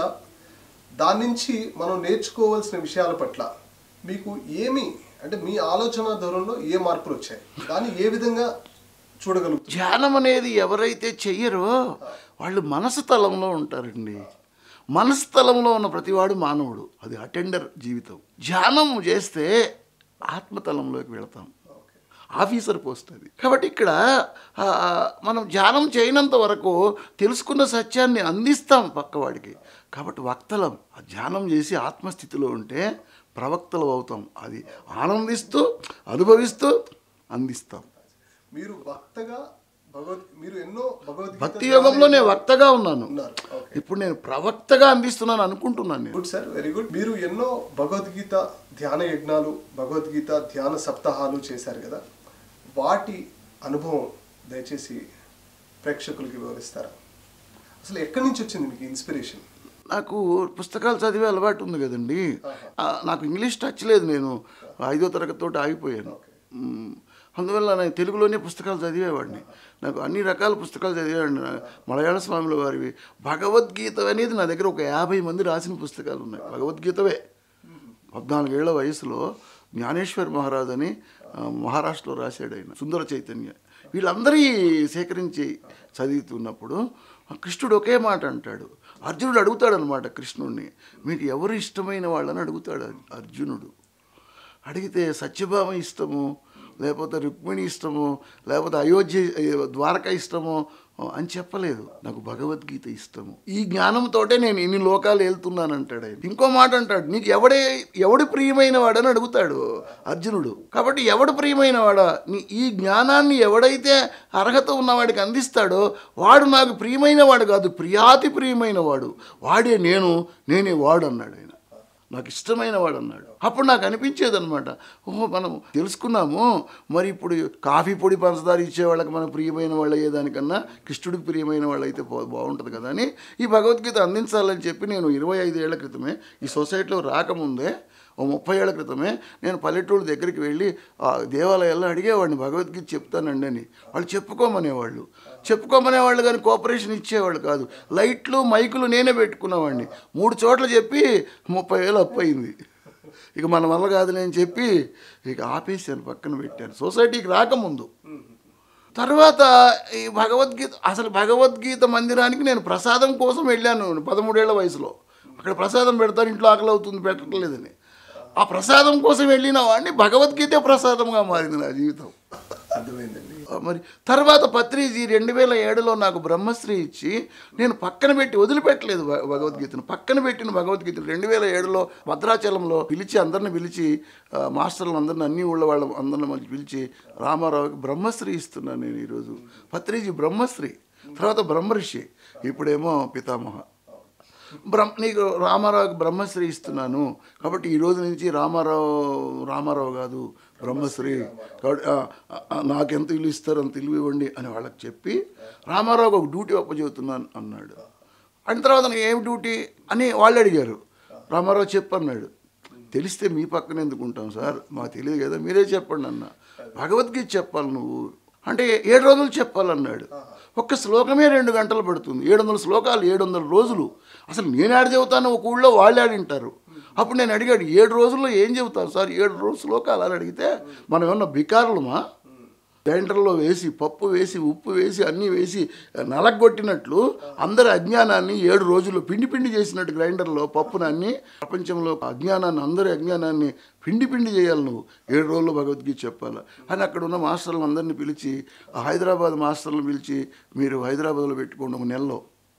దాని నుంచి మనం నేర్చుకోవాల్సిన విషయాల పట్ల మీకు ఏమి అంటే మీ ఆలోచన ధోరణిలో ఏ మార్పులు వచ్చాయి దాన్ని ఏ విధంగా చూడగలుగుతారు ధ్యానం అనేది ఎవరైతే చెయ్యరో వాళ్ళు మనసు తలంలో ఉంటారండి మనసు తలంలో ఉన్న ప్రతివాడు మానవుడు అది అటెండర్ జీవితం ధ్యానం చేస్తే ఆత్మతలంలోకి వెళతాం ఓకే ఆఫీసర్ పోస్ట్ అది కాబట్టి ఇక్కడ ఆ, మనం ధ్యానం చేయనంత వరకు తెలుసుకున్న సత్యాన్ని అందిస్తాం పక్కవాడికి కాబట్టి వక్తలం ఆ ధ్యానం చేసి ఆత్మస్థితిలో ఉంటే ప్రవక్తలు అవుతాం అది ఆనందిస్తూ అనుభవిస్తూ అందిస్తాం మీరు భక్తగా భగవద్ మీరు ఎన్నో భగవద్గీత భక్తి యోగంలో నేను వక్తగా ఉన్నాను ఉన్నారు ఓకే ఇప్పుడు నేను ప్రవక్తగా అందిస్తున్నాను అనుకుంటున్నాను నేను గుడ్ సార్ వెరీ గుడ్ మీరు ఎన్నో భగవద్గీత ధ్యాన యజ్ఞాలు భగవద్గీత ధ్యాన సప్తాహాలు చేశారు కదా వాటి అనుభవం దయచేసి ప్రేక్షకులకి వివరిస్తారా అసలు ఎక్కడి నుంచి వచ్చింది మీకు ఇన్స్పిరేషన్ నాకు పుస్తకాలు చదివే అలవాటు ఉంది కదండి ఆ, నాకు ఇంగ్లీష్ టచ్ లేదు నేను ఐదో తరగతితో ఆగిపోయాను మ్, అందువల్ల నేను తెలుగులోనే పుస్తకాలు చదివేవాడిని నాకు అన్ని రకాల పుస్తకాలు చదివేవాడిని నా- మలయాళ స్వాముల వారివి భగవద్గీత అనేది నా దగ్గర ఒక యాభై మంది రాసిన పుస్తకాలు ఉన్నాయి భగవద్గీతవే పద్నాలుగేళ్ల వయసులో జ్ఞానేశ్వర్ మహారాజ్ అని ఆ, మహారాష్ట్రలో రాశాడు ఆయన సుందర చైతన్య వీళ్ళందరి సేకరించి చదువుతున్నప్పుడు ఆ కృష్ణుడు ఒకే మాట అంటాడు అర్జునుడు అడుగుతాడు అనమాట కృష్ణుడిని మీకు ఎవరు ఇష్టమైన వాళ్ళని అడుగుతాడు అర్జునుడు అడిగితే సత్యభామ ఇష్టము లేకపోతే రుక్మిణి ఇష్టము లేకపోతే అయోధ్య ద్వారక ఇష్టము అని చెప్పలేదు నాకు భగవద్గీత ఇష్టము ఈ జ్ఞానంతోటే నేను ఇన్ని లోకాలు వెళ్తున్నానంటాడు ఆయన ఇంకో మాట అంటాడు నీకు ఎవడే ఎవడు ప్రియమైన వాడని అడుగుతాడు అర్జునుడు కాబట్టి ఎవడు ప్రియమైన వాడా నీ ఈ జ్ఞానాన్ని ఎవడైతే అర్హత ఉన్నవాడికి అందిస్తాడో వాడు నాకు ప్రియమైన వాడు కాదు ప్రియాతి ప్రియమైన వాడు వాడే నేను నేనే వాడు అన్నాడు ఆయన నాకు ఇష్టమైన వాడు అన్నాడు అప్పుడు నాకు అనిపించేది అనమాట ఓహో మనం తెలుసుకున్నాము మరి ఇప్పుడు కాఫీ పొడి పంచదార ఇచ్చే వాళ్ళకి మన ప్రియమైన వాళ్ళు అయ్యేదానికన్నా కృష్ణుడికి ప్రియమైన వాళ్ళు అయితే బా- బాగుంటుంది కదా అని ఈ భగవద్గీత అందించాలని చెప్పి నేను ఇరవై ఐదు ఏళ్ల క్రితమే ఈ సొసైటీలో రాకముందే ఓ ముప్పై ఏళ్ల క్రితమే నేను పల్లెటూరు దగ్గరికి వెళ్ళి ఆ దేవాలయాల్లో అడిగేవాడిని భగవద్గీత చెప్తానండి అని వాళ్ళు చెప్పుకోమనేవాళ్ళు చెప్పుకోమనేవాళ్ళు కానీ కోఆపరేషన్ ఇచ్చేవాళ్ళు కాదు లైట్లు మైకులు నేనే పెట్టుకునేవాడిని మూడు చోట్ల చెప్పి ముప్పై వేలు అప్పు అయింది ఇక మన వల్ల కాదులే అని చెప్పి ఇక ఆపేసాను పక్కన పెట్టాను సొసైటీకి రాకముందు తర్వాత ఈ భగవద్గీత అసలు భగవద్గీత మందిరానికి నేను ప్రసాదం కోసం వెళ్ళాను పదమూడేళ్ల వయసులో అక్కడ ప్రసాదం పెడతారు ఇంట్లో ఆకలి అవుతుంది పెట్టట్లేదని ఆ ప్రసాదం కోసం వెళ్ళిన వాడిని భగవద్గీతే ప్రసాదంగా మారింది నా జీవితం అర్థమైందండి ఆ, మరి తర్వాత పత్రిజీ రెండు వేల ఏడులో నాకు బ్రహ్మశ్రీ ఇచ్చి నేను పక్కన పెట్టి వదిలిపెట్టలేదు భ- భగవద్గీతను పక్కన పెట్టిన భగవద్గీతను రెండు వేల ఏడులో భద్రాచలంలో పిలిచి అందరిని పిలిచి ఆ, మాస్టర్లు అందరిని అన్ని ఊళ్ళ వాళ్ళ అందరిని మంచి పిలిచి రామారావుకి బ్రహ్మశ్రీ ఇస్తున్నాను నేను ఈరోజు పత్రిజీ బ్రహ్మశ్రీ తర్వాత బ్రహ్మర్షి ఇప్పుడేమో పితామహ బ్రహ్మ నీకు రామారావుకి బ్రహ్మశ్రీ ఇస్తున్నాను కాబట్టి ఈ రోజు నుంచి రామారావు రామారావు కాదు బ్రహ్మశ్రీ కాబట్టి ఆ, ఆ, నాకెంత ఇల్లు ఇస్తారు అంత ఇల్లు ఇవ్వండి అని వాళ్ళకి చెప్పి రామారావుకి ఒక డ్యూటీ అప్పచెబుతున్నాను అన్నాడు అని తర్వాత నాకు ఏం డ్యూటీ అని వాళ్ళు అడిగారు రామారావు చెప్పన్నాడు తెలిస్తే మీ పక్కన ఎందుకు ఉంటాం సార్ మాకు తెలియదు కదా మీరే చెప్పండి అన్న భగవద్గీత చెప్పాలి నువ్వు అంటే ఏడు రోజులు చెప్పాలన్నాడు ఒక్క శ్లోకమే రెండు గంటలు పడుతుంది ఏడు వందల శ్లోకాలు ఏడు వందల రోజులు అసలు నేను ఆడ చెబుతాను ఒక ఊళ్ళో వాళ్ళు ఆడింటారు అప్పుడు నేను అడిగాడు ఏడు రోజుల్లో ఏం చెబుతాను సార్ ఏడు రోజులు శ్లోకాలు అని అడిగితే మనం ఏమన్నా బికారులమా గ్రైండర్లో వేసి పప్పు వేసి ఉప్పు వేసి అన్నీ వేసి నలగొట్టినట్లు అందరి అజ్ఞానాన్ని ఏడు రోజుల్లో పిండి పిండి చేసినట్టు గ్రైండర్లో పప్పునన్ని ప్రపంచంలో అజ్ఞానాన్ని అందరి అజ్ఞానాన్ని పిండి పిండి చేయాలి నువ్వు ఏడు రోజుల్లో భగవద్గీత చెప్పాలి అని అక్కడ ఉన్న మాస్టర్లను అందరినీ పిలిచి ఆ హైదరాబాద్ మాస్టర్లను పిలిచి మీరు హైదరాబాద్లో పెట్టుకోండి ఒక నెలలో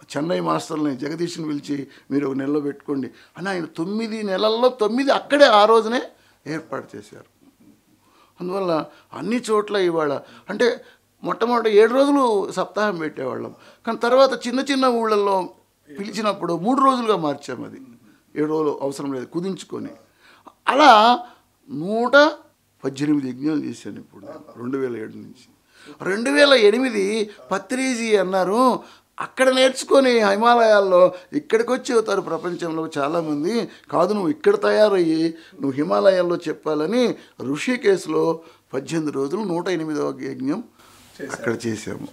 చెన్నై మాస్టర్ని జగదీష్ని పిలిచి మీరు ఒక నెలలో పెట్టుకోండి అని ఆయన తొమ్మిది నెలల్లో తొమ్మిది అక్కడే ఆ రోజునే ఏర్పాటు చేశారు అందువల్ల అన్ని చోట్ల ఇవాళ అంటే మొట్టమొదటి ఏడు రోజులు సప్తాహం పెట్టేవాళ్ళం కానీ తర్వాత చిన్న చిన్న ఊళ్ళల్లో పిలిచినప్పుడు మూడు రోజులుగా మార్చాము అది ఏడు రోజులు అవసరం లేదు కుదించుకొని అలా నూట పద్దెనిమిది యజ్ఞాలు చేశాను ఇప్పుడు నేను, రెండు వేల ఏడు నుంచి రెండు వేల ఎనిమిది పత్రిజీ అన్నారు అక్కడ నేర్చుకొని హిమాలయాల్లో ఇక్కడికి వచ్చి అవుతారు ప్రపంచంలో చాలామంది కాదు నువ్వు ఇక్కడ తయారయ్యి నువ్వు హిమాలయాల్లో చెప్పాలని ఋషికేశ్లో పద్దెనిమిది రోజులు నూట ఎనిమిదవ యజ్ఞం చేశారు. అక్కడ చేశాము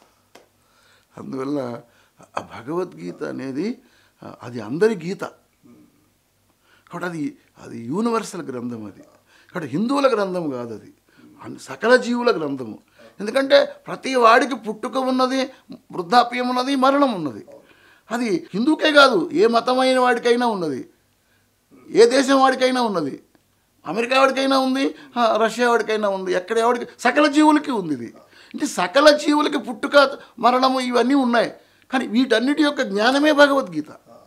అందువల్ల ఆ భగవద్గీత అనేది ఆ, అది అందరి గీత కాబట్టి అది అది యూనివర్సల్ గ్రంథం అది కాబట్టి హిందువుల గ్రంథం కాదు అది అన్- సకల జీవుల గ్రంథము ఎందుకంటే ప్రతి వాడికి పుట్టుక ఉన్నది వృద్ధాప్యం ఉన్నది మరణం ఉన్నది అది హిందూకే కాదు ఏ మతమైన వాడికైనా ఉన్నది ఏ దేశం వాడికైనా ఉన్నది అమెరికా వాడికైనా ఉంది ఆ, రష్యా వాడికైనా ఉంది ఎక్కడ ఎవడికి సకల జీవులకి ఉంది ఇది అంటే సకల జీవులకి పుట్టుక మరణము ఇవన్నీ ఉన్నాయి కానీ వీటన్నిటి యొక్క జ్ఞానమే భగవద్గీత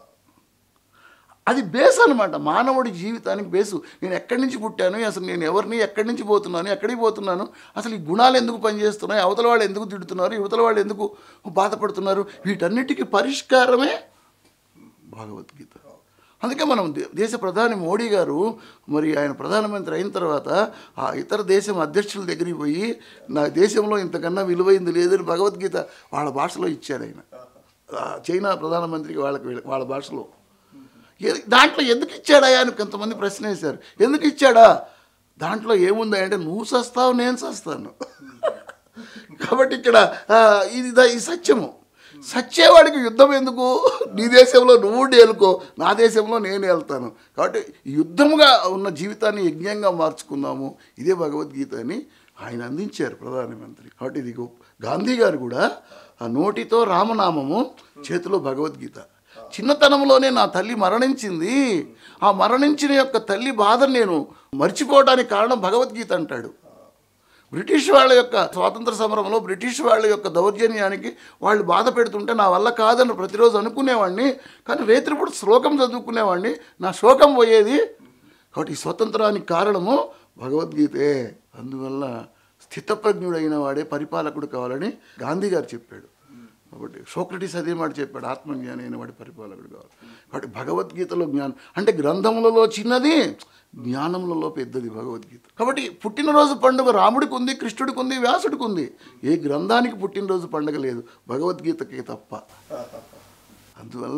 అది బేస్ అనమాట మానవుడి జీవితానికి బేసు నేను ఎక్కడి నుంచి పుట్టాను అసలు నేను ఎవరిని ఎక్కడి నుంచి పోతున్నాను ఎక్కడికి పోతున్నాను అసలు ఈ గుణాలు ఎందుకు పనిచేస్తున్నాయి అవతల వాళ్ళు ఎందుకు తిడుతున్నారు యువతల వాళ్ళు ఎందుకు బాధపడుతున్నారు వీటన్నిటికీ పరిష్కారమే భగవద్గీత అందుకే మనం దే- దేశ ప్రధాని మోడీ గారు మరి ఆయన ప్రధానమంత్రి అయిన తర్వాత ఆ ఇతర దేశం అధ్యక్షుల దగ్గరికి పోయి నా దేశంలో ఇంతకన్నా విలువైంది లేదని భగవద్గీత వాళ్ళ భాషలో ఇచ్చాడు ఆయన ఆ చైనా ప్రధానమంత్రికి వాళ్ళకి వీళ్ళ- వాళ్ళ భాషలో ఏ- దాంట్లో ఎందుకు ఇచ్చాడా అని కొంతమంది ప్రశ్న వేశారు ఎందుకు ఇచ్చాడా దాంట్లో ఏముంది అంటే నువ్వు సస్తావు నేను సస్తాను కాబట్టి ఇక్కడ ఆ, ఇది ద- ఈ సత్యము సచ్చేవాడికి యుద్ధం ఎందుకు నీ దేశంలో నువ్వు ఏలుకో నా దేశంలో నేను వెళ్తాను కాబట్టి యుద్ధముగా ఉన్న జీవితాన్ని యజ్ఞంగా మార్చుకుందాము ఇదే భగవద్గీత అని ఆయన అందించారు ప్రధానమంత్రి కాబట్టి ఇది గొప్ప గాంధీ గారు కూడా ఆ నోటితో రామనామము చేతిలో భగవద్గీత చిన్నతనంలోనే నా తల్లి మరణించింది ఆ మరణించిన యొక్క తల్లి బాధను నేను మర్చిపోవడానికి కారణం భగవద్గీత అంటాడు బ్రిటిష్ వాళ్ళ యొక్క స్వాతంత్ర సమరంలో బ్రిటిష్ వాళ్ళ యొక్క దౌర్జన్యానికి వాళ్ళు బాధ పెడుతుంటే నా వల్ల కాదని ప్రతిరోజు అనుకునేవాడిని కానీ రేత్రిపూట శ్లోకం చదువుకునేవాడిని నా శోకం పోయేది కాబట్టి ఈ స్వతంత్రానికి కారణము భగవద్గీతే అందువల్ల స్థితప్రజ్ఞుడైన వాడే పరిపాలకుడు కావాలని గాంధీ గారు చెప్పాడు కాబట్టి సోక్రటీస్ అదే మాట చెప్పాడు ఆత్మజ్ఞాని అయిన వాడి పరిపాలకుడు కావాలి కాబట్టి భగవద్గీతలో జ్ఞానం అంటే గ్రంథములలో చిన్నది జ్ఞానములలో పెద్దది భగవద్గీత కాబట్టి పుట్టినరోజు పండుగ రాముడికి ఉంది కృష్ణుడికి ఉంది వ్యాసుడికి ఉంది ఏ గ్రంథానికి పుట్టినరోజు పండుగ లేదు భగవద్గీతకి తప్ప అందువల్ల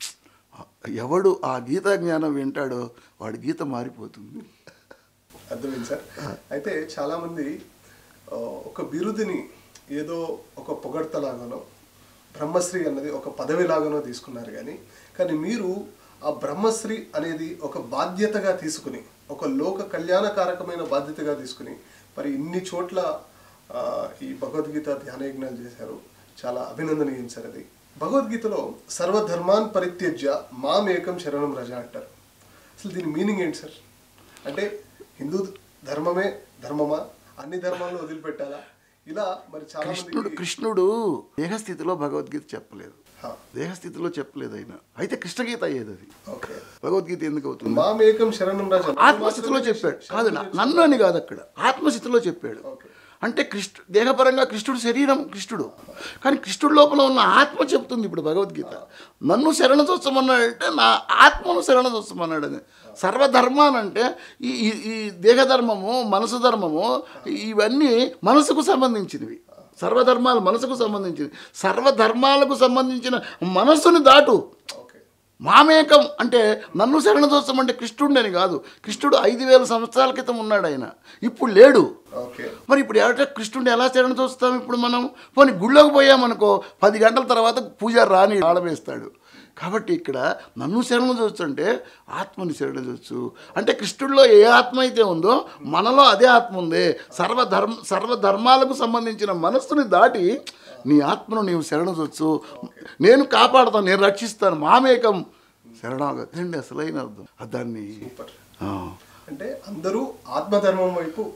ఎవడు ఆ గీతా జ్ఞానం వింటాడో వాడి గీత మారిపోతుంది అర్థమైంది సార్ అయితే చాలా మంది ఆ, ఒక బిరుదుని ఏదో ఒక పొగడ్తలాగానో బ్రహ్మశ్రీ అన్నది ఒక పదవి లాగానో తీసుకున్నారు కానీ కానీ మీరు ఆ బ్రహ్మశ్రీ అనేది ఒక బాధ్యతగా తీసుకుని ఒక లోక కళ్యాణకారకమైన బాధ్యతగా తీసుకుని మరి ఇన్ని చోట్ల ఆ, ఈ భగవద్గీత ధ్యానయజ్ఞాలు చేశారు చాలా అభినందనీయం సార్ అది భగవద్గీతలో సర్వధర్మాన్ పరిత్యజ్య మామేకం శరణం రజ అంటారు అసలు దీని మీనింగ్ ఏంటి సార్ అంటే హిందూ ధర్మమే ధర్మమా అన్ని ధర్మాలను వదిలిపెట్టాలా ఇలా మరి చాలా కృష్ణుడు మందికి కృష్ణుడు దేహస్థితిలో భగవద్గీత చెప్పలేదు హా, దేహస్థితిలో చెప్పలేదు ఆయన అయితే కృష్ణగీత అయ్యేది అది ఓకే భగవద్గీత ఎందుకు అవుతుంది మామేకం శరణం రాజ ఆత్మస్థితిలో చెప్పాడు కాదు నా- నన్ను అని కాదు అక్కడ ఆత్మస్థితిలో చెప్పాడు ఓకే. అంటే కృష్ణు దేహపరంగా కృష్ణుడు శరీరం కృష్ణుడు కానీ కృష్ణుడి లోపల ఉన్న ఆత్మ చెప్తుంది ఇప్పుడు భగవద్గీత నన్ను శరణ చూస్తామన్నాడంటే నా ఆత్మను శరణ చూస్తామన్నాడు అని సర్వధర్మానంటే ఈ ఈ- ఈ దేహధర్మము మనసు ధర్మము ఇవన్నీ మనసుకు సంబంధించినవి సర్వధర్మాలు మనసుకు సంబంధించినవి సర్వధర్మాలకు సంబంధించిన మనస్సుని దాటు ఓకే మామేకం అంటే నన్ను శరణ చూస్తాం అంటే కృష్ణుడిని అని కాదు కృష్ణుడు ఐదు వేల సంవత్సరాల క్రితం ఉన్నాడు ఆయన ఇప్పుడు లేడు ఓకే మరి ఇప్పుడు ఎవరిట కృష్ణుడిని ఎలా శరణ చూస్తాం ఇప్పుడు మనం పోనీ గుళ్ళోకి పోయామనుకో పది గంటల తర్వాత పూజారి రాని ఆడవేస్తాడు కాబట్టి ఇక్కడ నన్ను శరణ చూస్తుంటే ఆత్మని శరణ చూచ్చు అంటే కృష్ణుడిలో ఏ ఆత్మ అయితే ఉందో మనలో అదే ఆత్మ ఉంది సర్వధర్మ సర్వధర్మాలకు సంబంధించిన మనస్సుని దాటి నీ ఆత్మను నీవు శరణ చూచ్చు నేను కాపాడుతాను నేను రక్షిస్తాను మామేకం శరణాగతి అండి అసలైన అర్థం దాన్ని సూపర్ ఆ. అంటే అందరూ ఆత్మధర్మం వైపు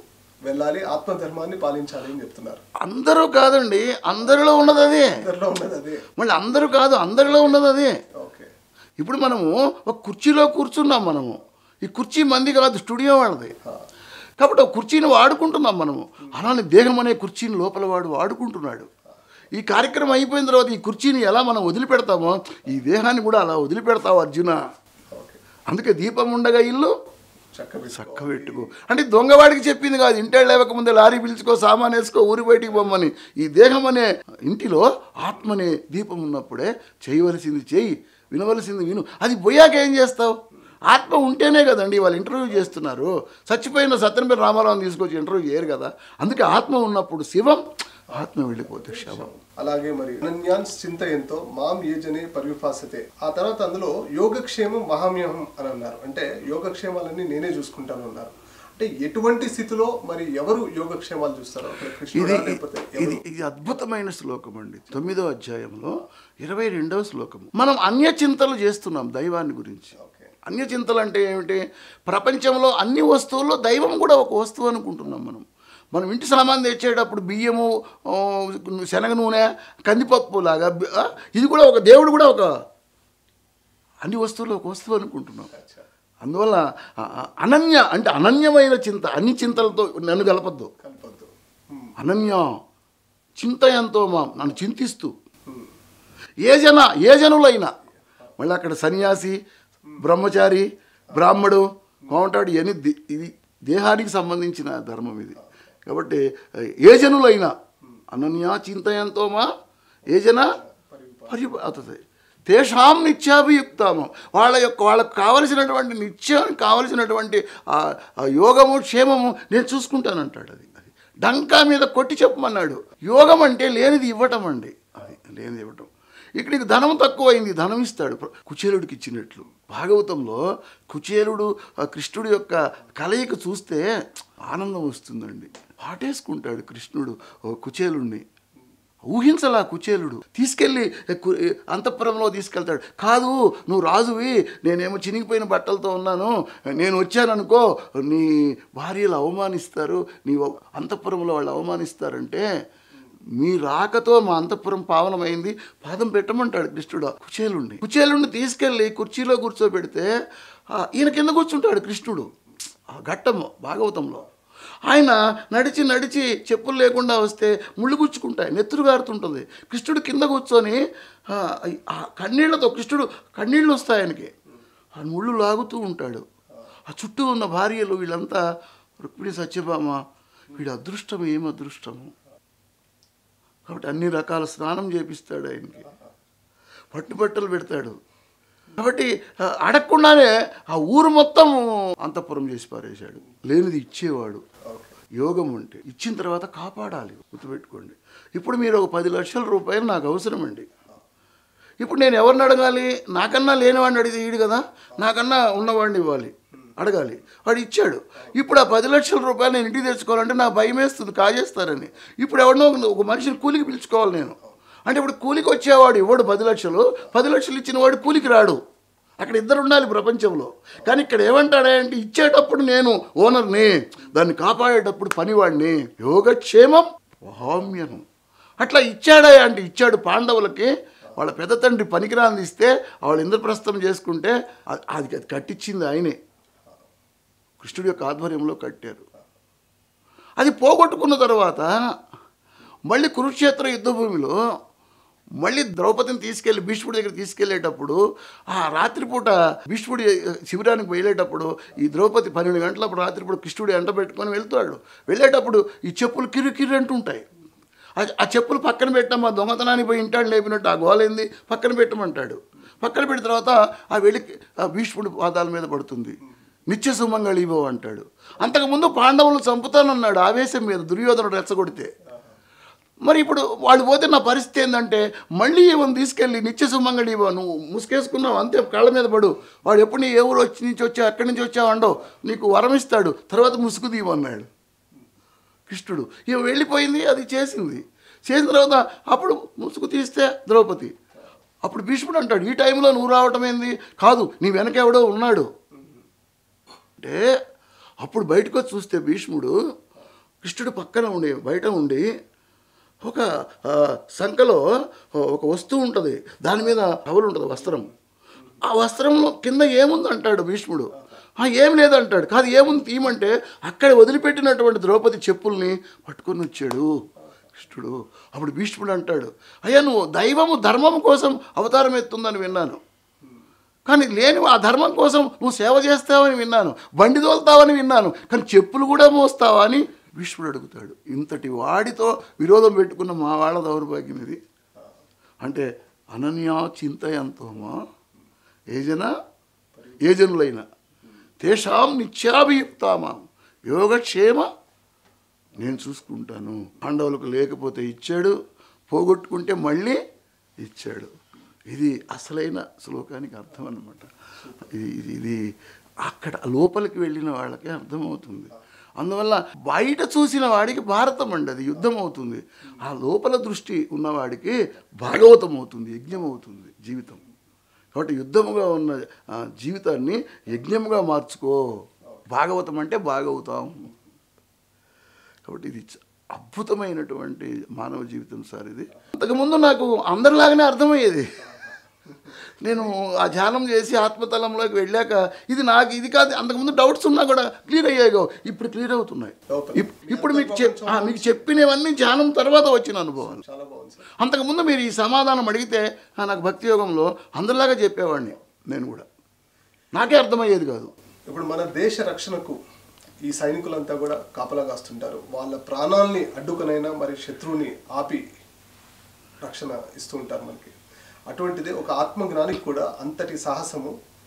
వెళ్ళాలి ఆత్మధర్మాన్ని పాలించాలి అని చెప్తున్నారు అందరూ కాదండి అందరిలో ఉన్నది అదే అందరిలో ఉన్నది అదే మళ్ళీ అందరూ కాదు అందరిలో ఉన్నది అదే ఓకే ఇప్పుడు మనము ఒక కుర్చీలో కూర్చున్నాం మనము ఈ కుర్చీ మంది కాదు స్టూడియో వాళ్ళది కాబట్టి ఆ కుర్చీని వాడుకుంటున్నాం మనము అలానే దేహం అనే కుర్చీని లోపల వాడు వాడుకుంటున్నాడు ఈ కార్యక్రమం అయిపోయిన తర్వాత ఈ కుర్చీని ఎలా మనం వదిలిపెడతామో ఈ దేహాన్ని కూడా అలా వదిలిపెడతావు అర్జున ఓకే అందుకే దీపం ఉండగా ఇల్లు చక్క చక్క పెట్టుకో అంటే దొంగవాడికి చెప్పింది కాదు ఇంటే లేవకముందే లారీ పిలుచుకో సామాన్ వేసుకో ఊరి బయటికి పొమ్మని ఈ దేహం అనే ఇంటిలో ఆత్మ అనే దీపం ఉన్నప్పుడే చేయవలసింది చేయి వినవలసింది విను అది పోయాక ఏం చేస్తావు ఆత్మ ఉంటేనే కదండి వాళ్ళు ఇంటర్వ్యూ చేస్తున్నారు చచ్చిపోయిన సత్యనపల్లి రామారావుని తీసుకొచ్చి ఇంటర్వ్యూ చేయరు కదా అందుకే ఆత్మ ఉన్నప్పుడు శివం ఆత్మ వెళ్ళిపోతే శవం అలాగే మరి అనన్యాన్స్ చింత ఎంతో మాం ఏజనే పరివిఫాసతే ఆ తర్వాత అందులో యోగక్షేమం మహామ్యహం అని అన్నారు అంటే యోగక్షేమాలన్నీ నేనే చూసుకుంటాను అన్నారు అంటే ఎటువంటి స్థితిలో మరి ఎవరు యోగక్షేమాలు చూస్తారు అక్కడ ఇది కృష్ణుడా లేకపోతే ఇది ఇది అద్భుతమైన శ్లోకం అండి తొమ్మిదో అధ్యాయంలో ఇరవై రెండవ శ్లోకం మనం అన్య చింతలు చేస్తున్నాం దైవాన్ని గురించి ఓకే అన్య చింతలు అంటే ఏమిటి ప్రపంచంలో అన్ని వస్తువుల్లో దైవం కూడా ఒక వస్తువు అనుకుంటున్నాం మనం మనం ఇంటి సామాన్ తెచ్చేటప్పుడు బియ్యము ఆ, శనగ నూనె కందిపప్పు లాగా బి- ఆ, ఇది కూడా ఒక దేవుడు కూడా ఒక అన్ని వస్తువులు ఒక వస్తువు అనుకుంటున్నాం అచ్చా అందువల్ల ఆ, ఆ, అనన్య అంటే అనన్యమైన చింత అన్ని చింతలతో నన్ను కలపద్దు కలపద్దు ఉమ్, అనన్య చింత ఎంతో మా నన్ను చింతిస్తూ ఏ జన ఏ జనులైనా మళ్ళీ అక్కడ సన్యాసి బ్రహ్మచారి బ్రాహ్మడు బాగుంటాడు ఇవన్నీ ది- ఇది దేహానికి సంబంధించిన ధర్మం ఇది కాబట్టి ఏ జనులైనా అనన్య చింత ఎంతో మా ఏ జన పరిపాతది తేషాం నిత్యాభియుక్తామం వాళ్ళ యొక్క వాళ్ళకు కావలసినటువంటి నిత్యం కావలసినటువంటి ఆ ఆ యోగము క్షేమము నేను చూసుకుంటానంటాడు అది అది డంకా మీద కొట్టి చెప్పమన్నాడు యోగం అంటే లేనిది ఇవ్వటం అండి అది లేనిది ఇవ్వటం ఇక్కడికి ధనం తక్కువైంది ధనం ఇస్తాడు కుచేలుడికి ఇచ్చినట్లు భాగవతంలో కుచేలుడు ఆ కృష్ణుడి యొక్క కలయిక చూస్తే ఆనందం వస్తుందండి పాటేసుకుంటాడు కృష్ణుడు ఓ కుచేలుణ్ణి ఊహించలా కుచేలుడు తీసుకెళ్ళి కు- అంతఃపురంలో తీసుకెళ్తాడు కాదు నువ్వు రాజువి నేనేమో చినిగిపోయిన బట్టలతో ఉన్నాను నేను వచ్చాననుకో నీ భార్యలు అవమానిస్తారు నీ వ- అంతఃపురంలో వాళ్ళు అవమానిస్తారంటే మీ రాకతో మా అంతఃపురం పావనమైంది పాదం పెట్టమంటాడు కృష్ణుడు కుచేలుణ్ణి కుచేలుణ్ణి తీసుకెళ్ళి కుర్చీలో కూర్చోబెడితే ఆ, ఈయన కింద కూర్చుంటాడు కృష్ణుడు ఆ ఘట్టము భాగవతంలో ఆయన నడిచి నడిచి చెప్పులు లేకుండా వస్తే ముళ్ళు గుచ్చుకుంటాయి నెత్తురు గారుతుంటుంది కృష్ణుడు కింద కూర్చొని ఆ, ఆ కన్నీళ్లతో కృష్ణుడు కన్నీళ్ళు వస్తాయి ఆయనకి ఆ ముళ్ళు లాగుతూ ఉంటాడు ఆ చుట్టూ ఉన్న భార్యలు వీళ్ళంతా రుక్మిణి సత్యభామ వీడి అదృష్టం ఏం అదృష్టము కాబట్టి అన్ని రకాల స్నానం చేపిస్తాడు ఆయనకి పట్టుబట్టలు పెడతాడు కాబట్టి ఆ, అడగకుండానే ఆ ఊరు మొత్తం అంతఃపురం చేసి పారేశాడు లేనిది ఇచ్చేవాడు ఓకే యోగం అంటే ఇచ్చిన తర్వాత కాపాడాలి గుర్తుపెట్టుకోండి ఇప్పుడు మీరు ఒక పది లక్షల రూపాయలు నాకు అవసరం అండి ఇప్పుడు నేను ఎవరిని అడగాలి నాకన్నా లేనివాడిని అడిగితే ఈడు కదా నాకన్నా ఉన్నవాడిని ఇవ్వాలి అడగాలి వాడు ఇచ్చాడు ఇప్పుడు ఆ పది లక్షల రూపాయలు నేను ఇంటికి తెచ్చుకోవాలంటే నా భయం వేస్తుంది కాజేస్తారని ఇప్పుడు ఎవరినో ఒక- ఒక మనిషిని కూలికి పిలుచుకోవాలి నేను అంటే ఇప్పుడు కూలికి వచ్చేవాడు ఇవ్వడు పది లక్షలు పది లక్షలు ఇచ్చిన వాడు కూలికి రాడు అక్కడ ఇద్దరు ఉండాలి ప్రపంచంలో కానీ ఇక్కడ ఏమంటాడంటే ఇచ్చేటప్పుడు నేను ఓనర్ని దాన్ని కాపాడేటప్పుడు పనివాడిని యోగక్షేమం వహామ్యను అట్లా ఇచ్చాడా అంటే ఇచ్చాడు పాండవులకి వాళ్ళ పెద్ద తండ్రి పనికిరాంది ఇస్తే వాళ్ళు ఇంద్రప్రస్థం చేసుకుంటే అది అది అది కట్టించింది ఆయనే కృష్ణుడి యొక్క ఆధ్వర్యంలో కట్టారు అది పోగొట్టుకున్న తర్వాత మళ్ళీ కురుక్షేత్ర యుద్ధభూమిలో మళ్ళీ ద్రౌపదిని తీసుకెళ్లి భీష్ముడి దగ్గర తీసుకెళ్లేటప్పుడు ఆ రాత్రిపూట భీష్ముడి శిబిరానికి వెళ్ళేటప్పుడు ఈ ద్రౌపది పన్నెండు గంటలప్పుడు రాత్రిపూట కృష్ణుడి ఎంట పెట్టుకొని వెళ్తాడు వెళ్ళేటప్పుడు ఈ చెప్పులు కిరు కిరు అంటుంటాయి ఆ- ఆ చెప్పులు పక్కన పెట్టమ్మా దొంగతనానికి పోయి ఇంటాడు లేపినట్టు ఆ గోలైంది పక్కన పెట్టమంటాడు పక్కన పెట్టిన తర్వాత ఆ వెళ్ళి ఆ భీష్ముడి పాదాల మీద పడుతుంది నిత్య సుమంగళివో అంటాడు అంతకుముందు పాండవులను చంపుతానన్నాడు ఆవేశం మీద దుర్యోధనుడు రెచ్చగొడితే మరి ఇప్పుడు వాళ్ళు పోతే నా పరిస్థితి ఏంటంటే మళ్ళీ ఏమని తీసుకెళ్ళి నిత్య సుమంగళి ఇవ్వ నువ్వు ముసుకేసుకున్నావు అంతే కాళ్ళ మీద పడు వాడు ఎప్పుడు నీ ఏ ఊరు వచ్చి నుంచి వచ్చావు ఎక్కడి నుంచి వచ్చావు అండవు నీకు వరం ఇస్తాడు తర్వాత ముసుగు తీయమన్నాడు కృష్ణుడు ఇక వెళ్ళిపోయింది అది చేసింది చేసిన తర్వాత అప్పుడు ముసుగు తీస్తే ద్రౌపది అప్పుడు భీష్ముడు అంటాడు ఈ టైంలో నువ్వు రావటం ఏంది కాదు నీ వెనకెవడో ఉన్నాడు అంటే అప్పుడు బయటకు వచ్చి చూస్తే భీష్ముడు కృష్ణుడు పక్కన ఉండి బయట ఉండి ఒక ఆ, సంఖలో ఒక వస్తువు ఉంటుంది దాని మీద టవల్ ఉంటుంది వస్త్రం ఆ వస్త్రంలో కింద ఏముంది అంటాడు భీష్ముడు "ఆ, ఏం లేదంటాడు కాదు ఏముంది తీయమంటే అక్కడ వదిలిపెట్టినటువంటి ద్రౌపది చెప్పుల్ని పట్టుకొని వచ్చాడు కృష్ణుడు అప్పుడు భీష్ముడు అంటాడు అయ్యా నువ్వు దైవము ధర్మము కోసం అవతారం ఎత్తుందని విన్నాను కానీ లేని ఆ ధర్మం కోసం నువ్వు సేవ చేస్తావని విన్నాను బండి తోలుతావని విన్నాను కానీ చెప్పులు కూడా మోస్తావా అని భీష్ముడు అడుగుతాడు ఇంతటి వాడితో విరోధం పెట్టుకున్న మా వాళ్ళ దౌర్భాగ్యం ఇది అంటే అనన్యా చింతయంతోమా ఏజన ఏజనులైన తేషాం నిత్యాభియుక్తామా యోగక్షేమ నేను చూసుకుంటాను పాండవులకు లేకపోతే ఇచ్చాడు పోగొట్టుకుంటే మళ్ళీ ఇచ్చాడు ఇది అసలైన శ్లోకానికి అర్థం అన్నమాట ఇది ఇది ఇది అక్కడ లోపలికి వెళ్ళిన వాళ్ళకి అర్థమవుతుంది అందువల్ల బయట చూసిన వాడికి భారతం అండి అది యుద్ధం అవుతుంది ఆ లోపల దృష్టి ఉన్నవాడికి భాగవతం అవుతుంది యజ్ఞం అవుతుంది జీవితం కాబట్టి యుద్ధముగా ఉన్న ఆ, జీవితాన్ని యజ్ఞముగా మార్చుకో భాగవతం అంటే భాగవతాం కాబట్టి ఇది చ- అద్భుతమైనటువంటి మానవ జీవితం సార్ ఇది అంతకుముందు నాకు అందరిలాగానే అర్థమయ్యేది నేను ఆ ధ్యానం చేసి ఆత్మతలంలోకి వెళ్ళాక ఇది నాకు ఇది కాదు అంతకుముందు డౌట్స్ ఉన్నా కూడా క్లియర్ అయ్యాయో ఇప్పుడు క్లియర్ అవుతున్నాయి లోపల. ఇప్- ఇప్పుడు మీకు చెప్ ఆ, మీకు చెప్పినవన్నీ ధ్యానం తర్వాత వచ్చిన అనుభవాలు చాలా బాగుంది సార్ అంతకుముందు మీరు ఈ సమాధానం అడిగితే "ఆ, నాకు భక్తి యోగంలో అందరిలాగా చెప్పేవాడిని నేను కూడా నాకే అర్థమయ్యేది కాదు ఇప్పుడు మన దేశ రక్షణకు ఈ సైనికులంతా కూడా కాపలా కాస్తుంటారు వాళ్ళ ప్రాణాల్ని అడ్డుకనైనా మరి శత్రువుని ఆపి రక్షణ ఇస్తూ ఉంటారు మనకి అటువంటిది ఒక ఆత్మజ్ఞానికి కూడా అంతటి సాహసము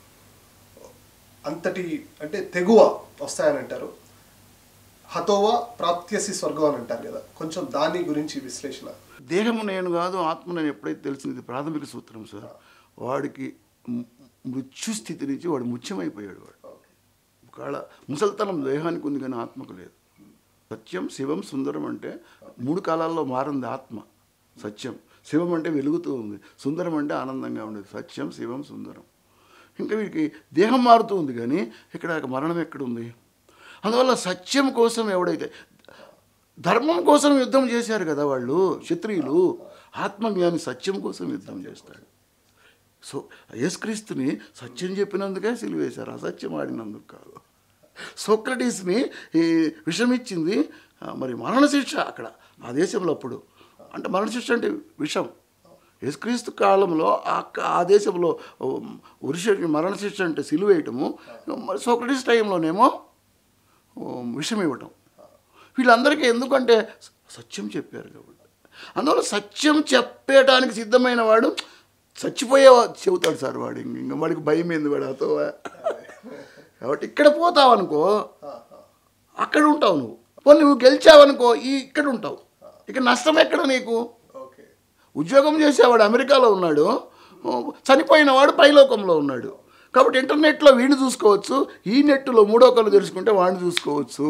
అంతటి అంటే తెగువ వస్తాయని అంటారు హతోవా ప్రాప్త్యసి స్వర్గం అని అంటారు కదా కొంచెం దాని గురించి విశ్లేషణ దేహము నేను కాదు ఆత్మ నేను ఎప్పుడైతే తెలిసింది ఇది ప్రాథమిక సూత్రం సార్ వాడికి ము- మృత్యు స్థితి నుంచి వాడు ముత్యమైపోయాడు వాడు ఒకవేళ ముసల్తనం దేహానికి ఉంది కానీ ఆత్మకు లేదు సత్యం శివం సుందరం అంటే మూడు కాలాల్లో మారింది ఆత్మ సత్యం శివం అంటే వెలుగుతూ ఉంది సుందరం అంటే ఆనందంగా ఉండేది సత్యం శివం సుందరం ఇంకా వీడికి దేహం మారుతూ ఉంది కానీ ఇక్కడ మరణం ఎక్కడుంది అందువల్ల సత్యం కోసం ఎవడైతే ధర్మం కోసం యుద్ధం చేశారు కదా వాళ్ళు క్షత్రియులు ఆత్మజ్ఞాని సత్యం కోసం యుద్ధం చేస్తాడు సో యేసుక్రీస్తుని సత్యం చెప్పినందుకే సిలువేశారు అసత్యం ఆడినందుకు కాదు సోక్రటీస్ని ఈ విషం ఇచ్చింది ఆ, మరి మరణశిక్ష అక్కడ ఆ దేశంలో అప్పుడు అంటే మరణశిక్ష అంటే విషం యేసుక్రీస్తు కాలంలో ఆ ఆ దేశంలో ఉరిషకి మరణశిక్ష అంటే సిలువేయటము మరి సోక్రటీస్ టైంలోనేమో ఓ, విషం ఇవ్వటం వీళ్ళందరికీ ఎందుకంటే సత్యం చెప్పారు కాబట్టి అందువల్ల సత్యం చెప్పేయటానికి సిద్ధమైన వాడు చచ్చిపోయే చెబుతాడు సార్ వాడు ఇంక ఇంక వాడికి భయం ఏంది వాడు అతో కాబట్టి ఇక్కడ పోతావు అనుకో అక్కడ ఉంటావు నువ్వు పోనీ నువ్వు గెలిచావనుకో ఈ ఇక్కడ ఉంటావు ఇక నష్టం ఎక్కడ నీకు ఓకే ఉద్యోగం చేసేవాడు అమెరికాలో ఉన్నాడు ఓ, చనిపోయిన వాడు పైలోకంలో ఉన్నాడు కాబట్టి ఇంటర్నెట్లో వీడిని చూసుకోవచ్చు ఈ నెట్లో మూడో కళ్ళు తెలుసుకుంటే వాడిని చూసుకోవచ్చు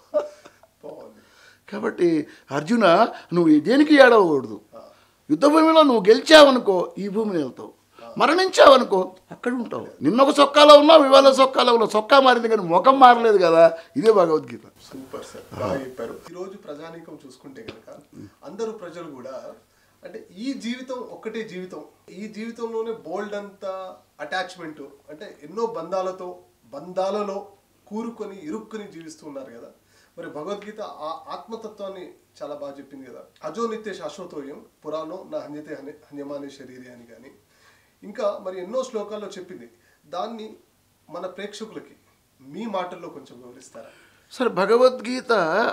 బాగుంది కాబట్టి అర్జున నువ్వు దేనికి ఏడవకూడదు యుద్ధ భూమిలో నువ్వు గెలిచావనుకో ఈ భూమిని వెళ్తావు మరణించావనుకో అక్కడ ఉంటావు నిన్న ఒక చొక్కాలో ఉన్నావు ఇవాళ చొక్కాలో ఉన్నావు చొక్కా మారింది కానీ ముఖం మారలేదు కదా ఇదే భగవద్గీత సూపర్ సార్ బాగా చెప్పారు ఈ రోజు ప్రజానీకం చూసుకుంటే కనుక అందరూ ప్రజలు కూడా అంటే ఈ జీవితం ఒక్కటే జీవితం ఈ జీవితంలోనే బోల్డ్ అంత అటాచ్మెంట్ అంటే ఎన్నో బంధాలతో బంధాలలో కూరుకొని ఇరుక్కుని జీవిస్తూ ఉన్నారు కదా మరి భగవద్గీత ఆ ఆత్మతత్వాన్ని చాలా బాగా చెప్పింది కదా అజో నిత్య శాశ్వతోయం పురాణం నా హన్యతే హన్య- హన్యమానే శరీరే అని కానీ ఇంకా మరి ఎన్నో శ్లోకాల్లో చెప్పింది దాన్ని మన ప్రేక్షకులకి మీ మాటల్లో కొంచెం వివరిస్తారా సరే భగవద్గీత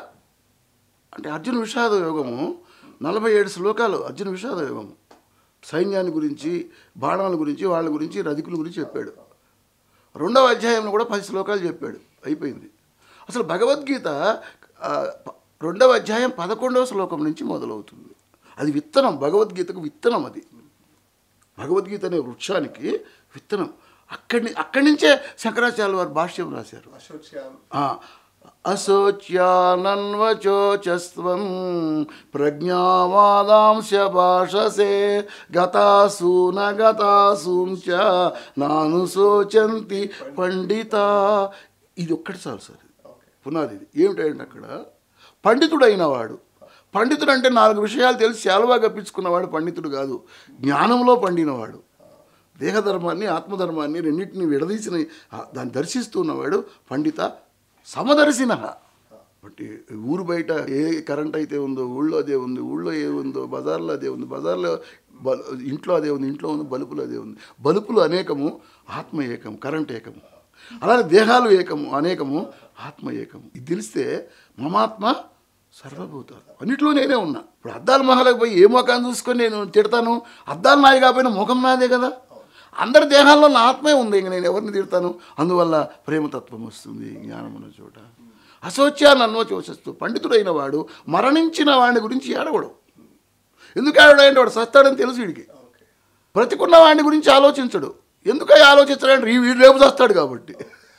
అంటే అర్జున విషాద యోగము నలభై ఏడు శ్లోకాలు అర్జున విషాద యోగము సైన్యాన్ని గురించి బాణాల గురించి వాళ్ళ గురించి రధికుల గురించి చెప్పాడు రెండవ అధ్యాయంలో కూడా పది శ్లోకాలు చెప్పాడు అయిపోయింది అసలు భగవద్గీత ఆ, ప- రెండవ అధ్యాయం పదకొండవ శ్లోకం నుంచి మొదలవుతుంది అది విత్తనం భగవద్గీతకు విత్తనం అది భగవద్గీత అనే వృక్షానికి విత్తనం అక్కడి ని- అక్కడి నుంచే శంకరాచార్య వారు భాష్యం రాశారు అశోచ్యాం ఆ, అశోచ్యానన్వచోచస్వం ప్రజ్ఞావాదాంశ భాషసే గతాసూన గతాసూంచ నాను శోచంతి పండిత ఇది ఒక్కటి చాలు సార్ ఓకే పునాది ఇది ఏమిటంటే అక్కడ పండితుడైన వాడు పండితుడు అంటే నాలుగు విషయాలు తెలిసి శాలువా గప్పించుకున్నవాడు పండితుడు కాదు జ్ఞానంలో పండినవాడు దేహధర్మాన్ని ఆత్మధర్మాన్ని రెండింటిని విడదీసిన ఆ- దాన్ని దర్శిస్తున్నవాడు పండిత సమదర్శిన బట్టి ఊరు బయట ఏ కరెంట్ అయితే ఉందో ఊళ్ళో అదే ఉంది ఊళ్ళో ఏ ఉందో బజార్లో అదే ఉంది బజార్లో బ ఇంట్లో అదే ఉంది ఇంట్లో ఉంది బలుపులు అదే ఉంది బలుపులు అనేకము ఆత్మ ఏకము కరెంట్ ఏకము అలానే దేహాలు ఏకము అనేకము ఆత్మ ఏకము ఇది తెలిస్తే మమాత్మ సర్వభూతాలు అన్నిట్లో నేనే ఉన్నా ఇప్పుడు అద్దాల మొహాలకు పోయి ఏ ముఖాన్ని చూసుకొని నేను తిడతాను అద్దాలు నాది కాకపోయినా ముఖం నాదే కదా అందరి దేహాల్లో నా ఆత్మే ఉంది ఇంక నేను ఎవరిని తిడతాను అందువల్ల ప్రేమతత్వం వస్తుంది జ్ఞానం ఉన్న చోట అశోచ్యాన్ని అన్నో చూసేస్తూ పండితుడైన వాడు మరణించిన వాడిని గురించి ఏడవడు ఎందుకు ఏడవడంటే వాడు సస్తాడని తెలుసు వీడికి ఓకే బ్రతికున్న వాడిని గురించి ఆలోచించడు ఎందుకు ఆలోచించడంటే ఈ వీడు రేపు చేస్తాడు కాబట్టి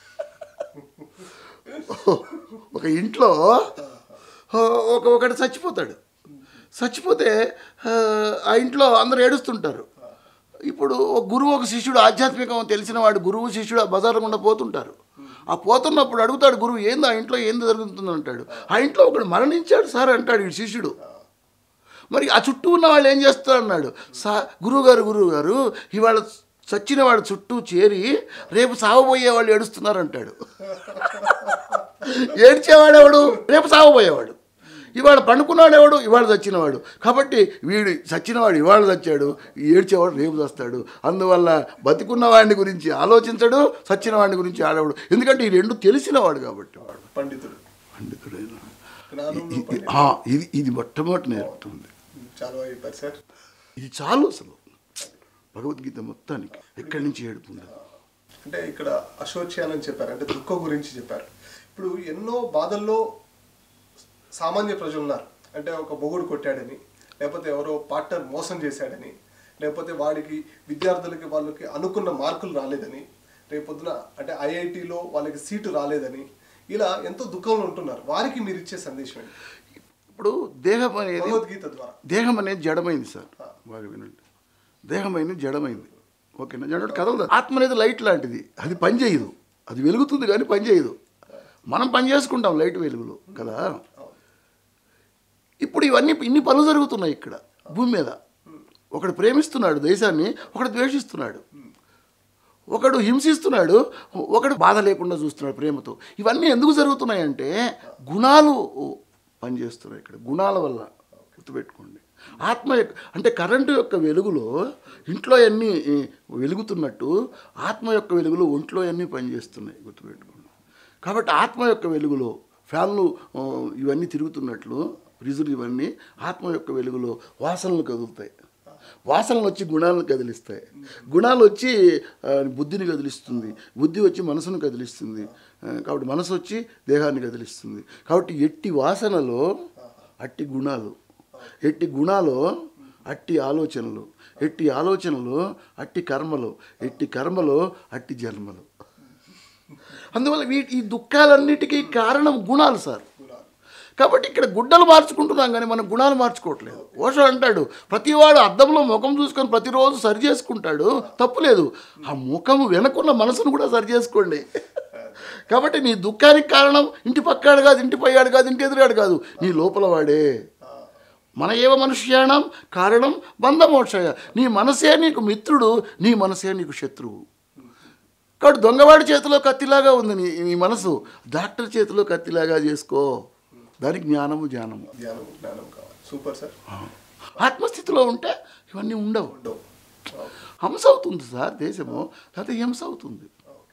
ఒక ఇంట్లో ఒక ఒకటి చచ్చిపోతాడు చచ్చిపోతే ఆ, ఆ ఇంట్లో అందరూ ఏడుస్తుంటారు ఇప్పుడు ఒక గురువు ఒక శిష్యుడు ఆధ్యాత్మికం తెలిసిన వాడు గురువు శిష్యుడు ఆ బజార్ గుండా పోతుంటారు ఆ పోతున్నప్పుడు అడుగుతాడు గురువు ఏంది ఆ ఇంట్లో ఏంది జరుగుతుంది అంటాడు ఆ ఇంట్లో ఒకడు మరణించాడు సార్ అంటాడు ఈ శిష్యుడు మరి ఆ చుట్టూ ఉన్న వాళ్ళు ఏం చేస్తారు అన్నాడు సా గురువుగారు గురువుగారు ఇవాళ చచ్చిన వాడు చుట్టూ చేరి రేపు సావబోయే వాళ్ళు ఏడుస్తున్నారు అంటాడు ఏడ్చేవాడెవడు రేపు సావబోయేవాడు ఇవాళ పండుకున్నాడెవడు ఇవాళ చచ్చినవాడు కాబట్టి వీడు చచ్చినవాడు ఇవాళ చచ్చాడు ఏడ్చేవాడు రేపు చస్తాడు అందువల్ల బతికున్న వాడిని గురించి ఆలోచించడు చచ్చిన వాడిని గురించి ఆడవాడు ఎందుకంటే ఈ రెండు తెలిసినవాడు కాబట్టి వాడు పండితుడు పండితుడైన జ్ఞానంలో ఇది- ఆ, ఇది ఇది మొట్టమొదటి నేర్పుతుంది చాలా బాగా చెప్పారు సార్ ఇది చాలు అసలు భగవద్గీత మొత్తానికి ఎక్కడి నుంచి ఏడుపు ఉండదు అంటే ఇక్కడ అశోచ్యాలని చెప్పారు అంటే దుఃఖం గురించి చెప్పారు ఇప్పుడు ఎన్నో బాధల్లో సామాన్య ప్రజలు ఉన్నారు అంటే ఒక మొగుడు కొట్టాడని లేకపోతే ఎవరో పార్ట్నర్ మోసం చేశాడని లేకపోతే వాడికి విద్యార్థులకి వాళ్ళకి అనుకున్న మార్కులు రాలేదని రేపొద్దున అంటే ఐఐటిలో వాళ్ళకి సీటు రాలేదని ఇలా ఎంతో దుఃఖంలో ఉంటున్నారు వారికి మీరు ఇచ్చే సందేశం ఏంటి ఇప్పుడు దేహం అనేది భగవద్గీత ద్వారా దేహం అనేది జడమైంది సార్ బాగా వినండి దేహం అనేది జడమైంది ఓకేనా జడ కదలదు ఆత్మ అనేది లైట్ లాంటిది అది పని చేయదు అది వెలుగుతుంది కానీ పని చేయదు మనం పని చేసుకుంటాం లైట్ వెలుగులో కదా ఇప్పుడు ఇవన్నీ ఇన్ని పనులు జరుగుతున్నాయి ఇక్కడ భూమి మీద ఒకడు ప్రేమిస్తున్నాడు దేశాన్ని ఒకడు ద్వేషిస్తున్నాడు ఒకడు హింసిస్తున్నాడు ఒకడు బాధ లేకుండా చూస్తున్నాడు ప్రేమతో ఇవన్నీ ఎందుకు జరుగుతున్నాయంటే గుణాలు పనిచేస్తున్నాయి ఇక్కడ గుణాల వల్ల గుర్తుపెట్టుకోండి ఆత్మ యొక్క అంటే కరెంటు యొక్క వెలుగులో ఇంట్లో అన్నీ ఈ, వెలుగుతున్నట్టు ఆత్మ యొక్క వెలుగులో ఒంట్లో అన్నీ పనిచేస్తున్నాయి గుర్తుపెట్టుకోండి కాబట్టి ఆత్మ యొక్క వెలుగులో ఫ్యాన్లు ఆ, ఇవన్నీ తిరుగుతున్నట్లు ఫ్రిజులు ఇవన్నీ ఆత్మ యొక్క వెలుగులో వాసనలు కదులుతాయి వాసనలు వచ్చి గుణాలను కదిలిస్తాయి గుణాలు వచ్చి ఆ, బుద్ధిని కదిలిస్తుంది బుద్ధి వచ్చి మనసును కదిలిస్తుంది ఆ, కాబట్టి మనసు వచ్చి దేహాన్ని కదిలిస్తుంది కాబట్టి ఎట్టి వాసనలో అట్టి గుణాలు ఎట్టి గుణాలు అట్టి ఆలోచనలు ఎట్టి ఆలోచనలు అట్టి కర్మలు ఎట్టి కర్మలు అట్టి జన్మలు అందువల్ల వీటి ఈ దుఃఖాలన్నిటికీ కారణం గుణాలు సార్ కాబట్టి ఇక్కడ గుడ్డలు మార్చుకుంటున్నాం కానీ మనం గుణాలు మార్చుకోవట్లేదు ఓషో అంటాడు ప్రతివాడు అద్దంలో ముఖం చూసుకొని ప్రతిరోజు సరి చేసుకుంటాడు తప్పులేదు ఆ ముఖం వెనకున్న మనసును కూడా సరి చేసుకోండి కాబట్టి నీ దుఃఖానికి కారణం ఇంటి పక్కాడు కాదు ఇంటి పయ్యాడు కాదు ఇంటి ఎదురాడు కాదు నీ లోపల వాడే మన ఏవ మనుష్యాణం కారణం బంధమోక్షయ నీ మనసే నీకు మిత్రుడు నీ మనసే నీకు శత్రువు కాబట్టి దొంగవాడి చేతిలో కత్తిలాగా ఉంది నీ నీ మనసు డాక్టర్ చేతిలో కత్తిలాగా చేసుకో దానికి జ్ఞానము జ్ఞానము జ్ఞానం జ్ఞానం కావాలి సూపర్ సార్ ఆత్మస్థితిలో ఉంటే ఇవన్నీ ఉండవు ఉండవు హంస అవుతుంది సార్ దేశము లేకపోతే హింస అవుతుంది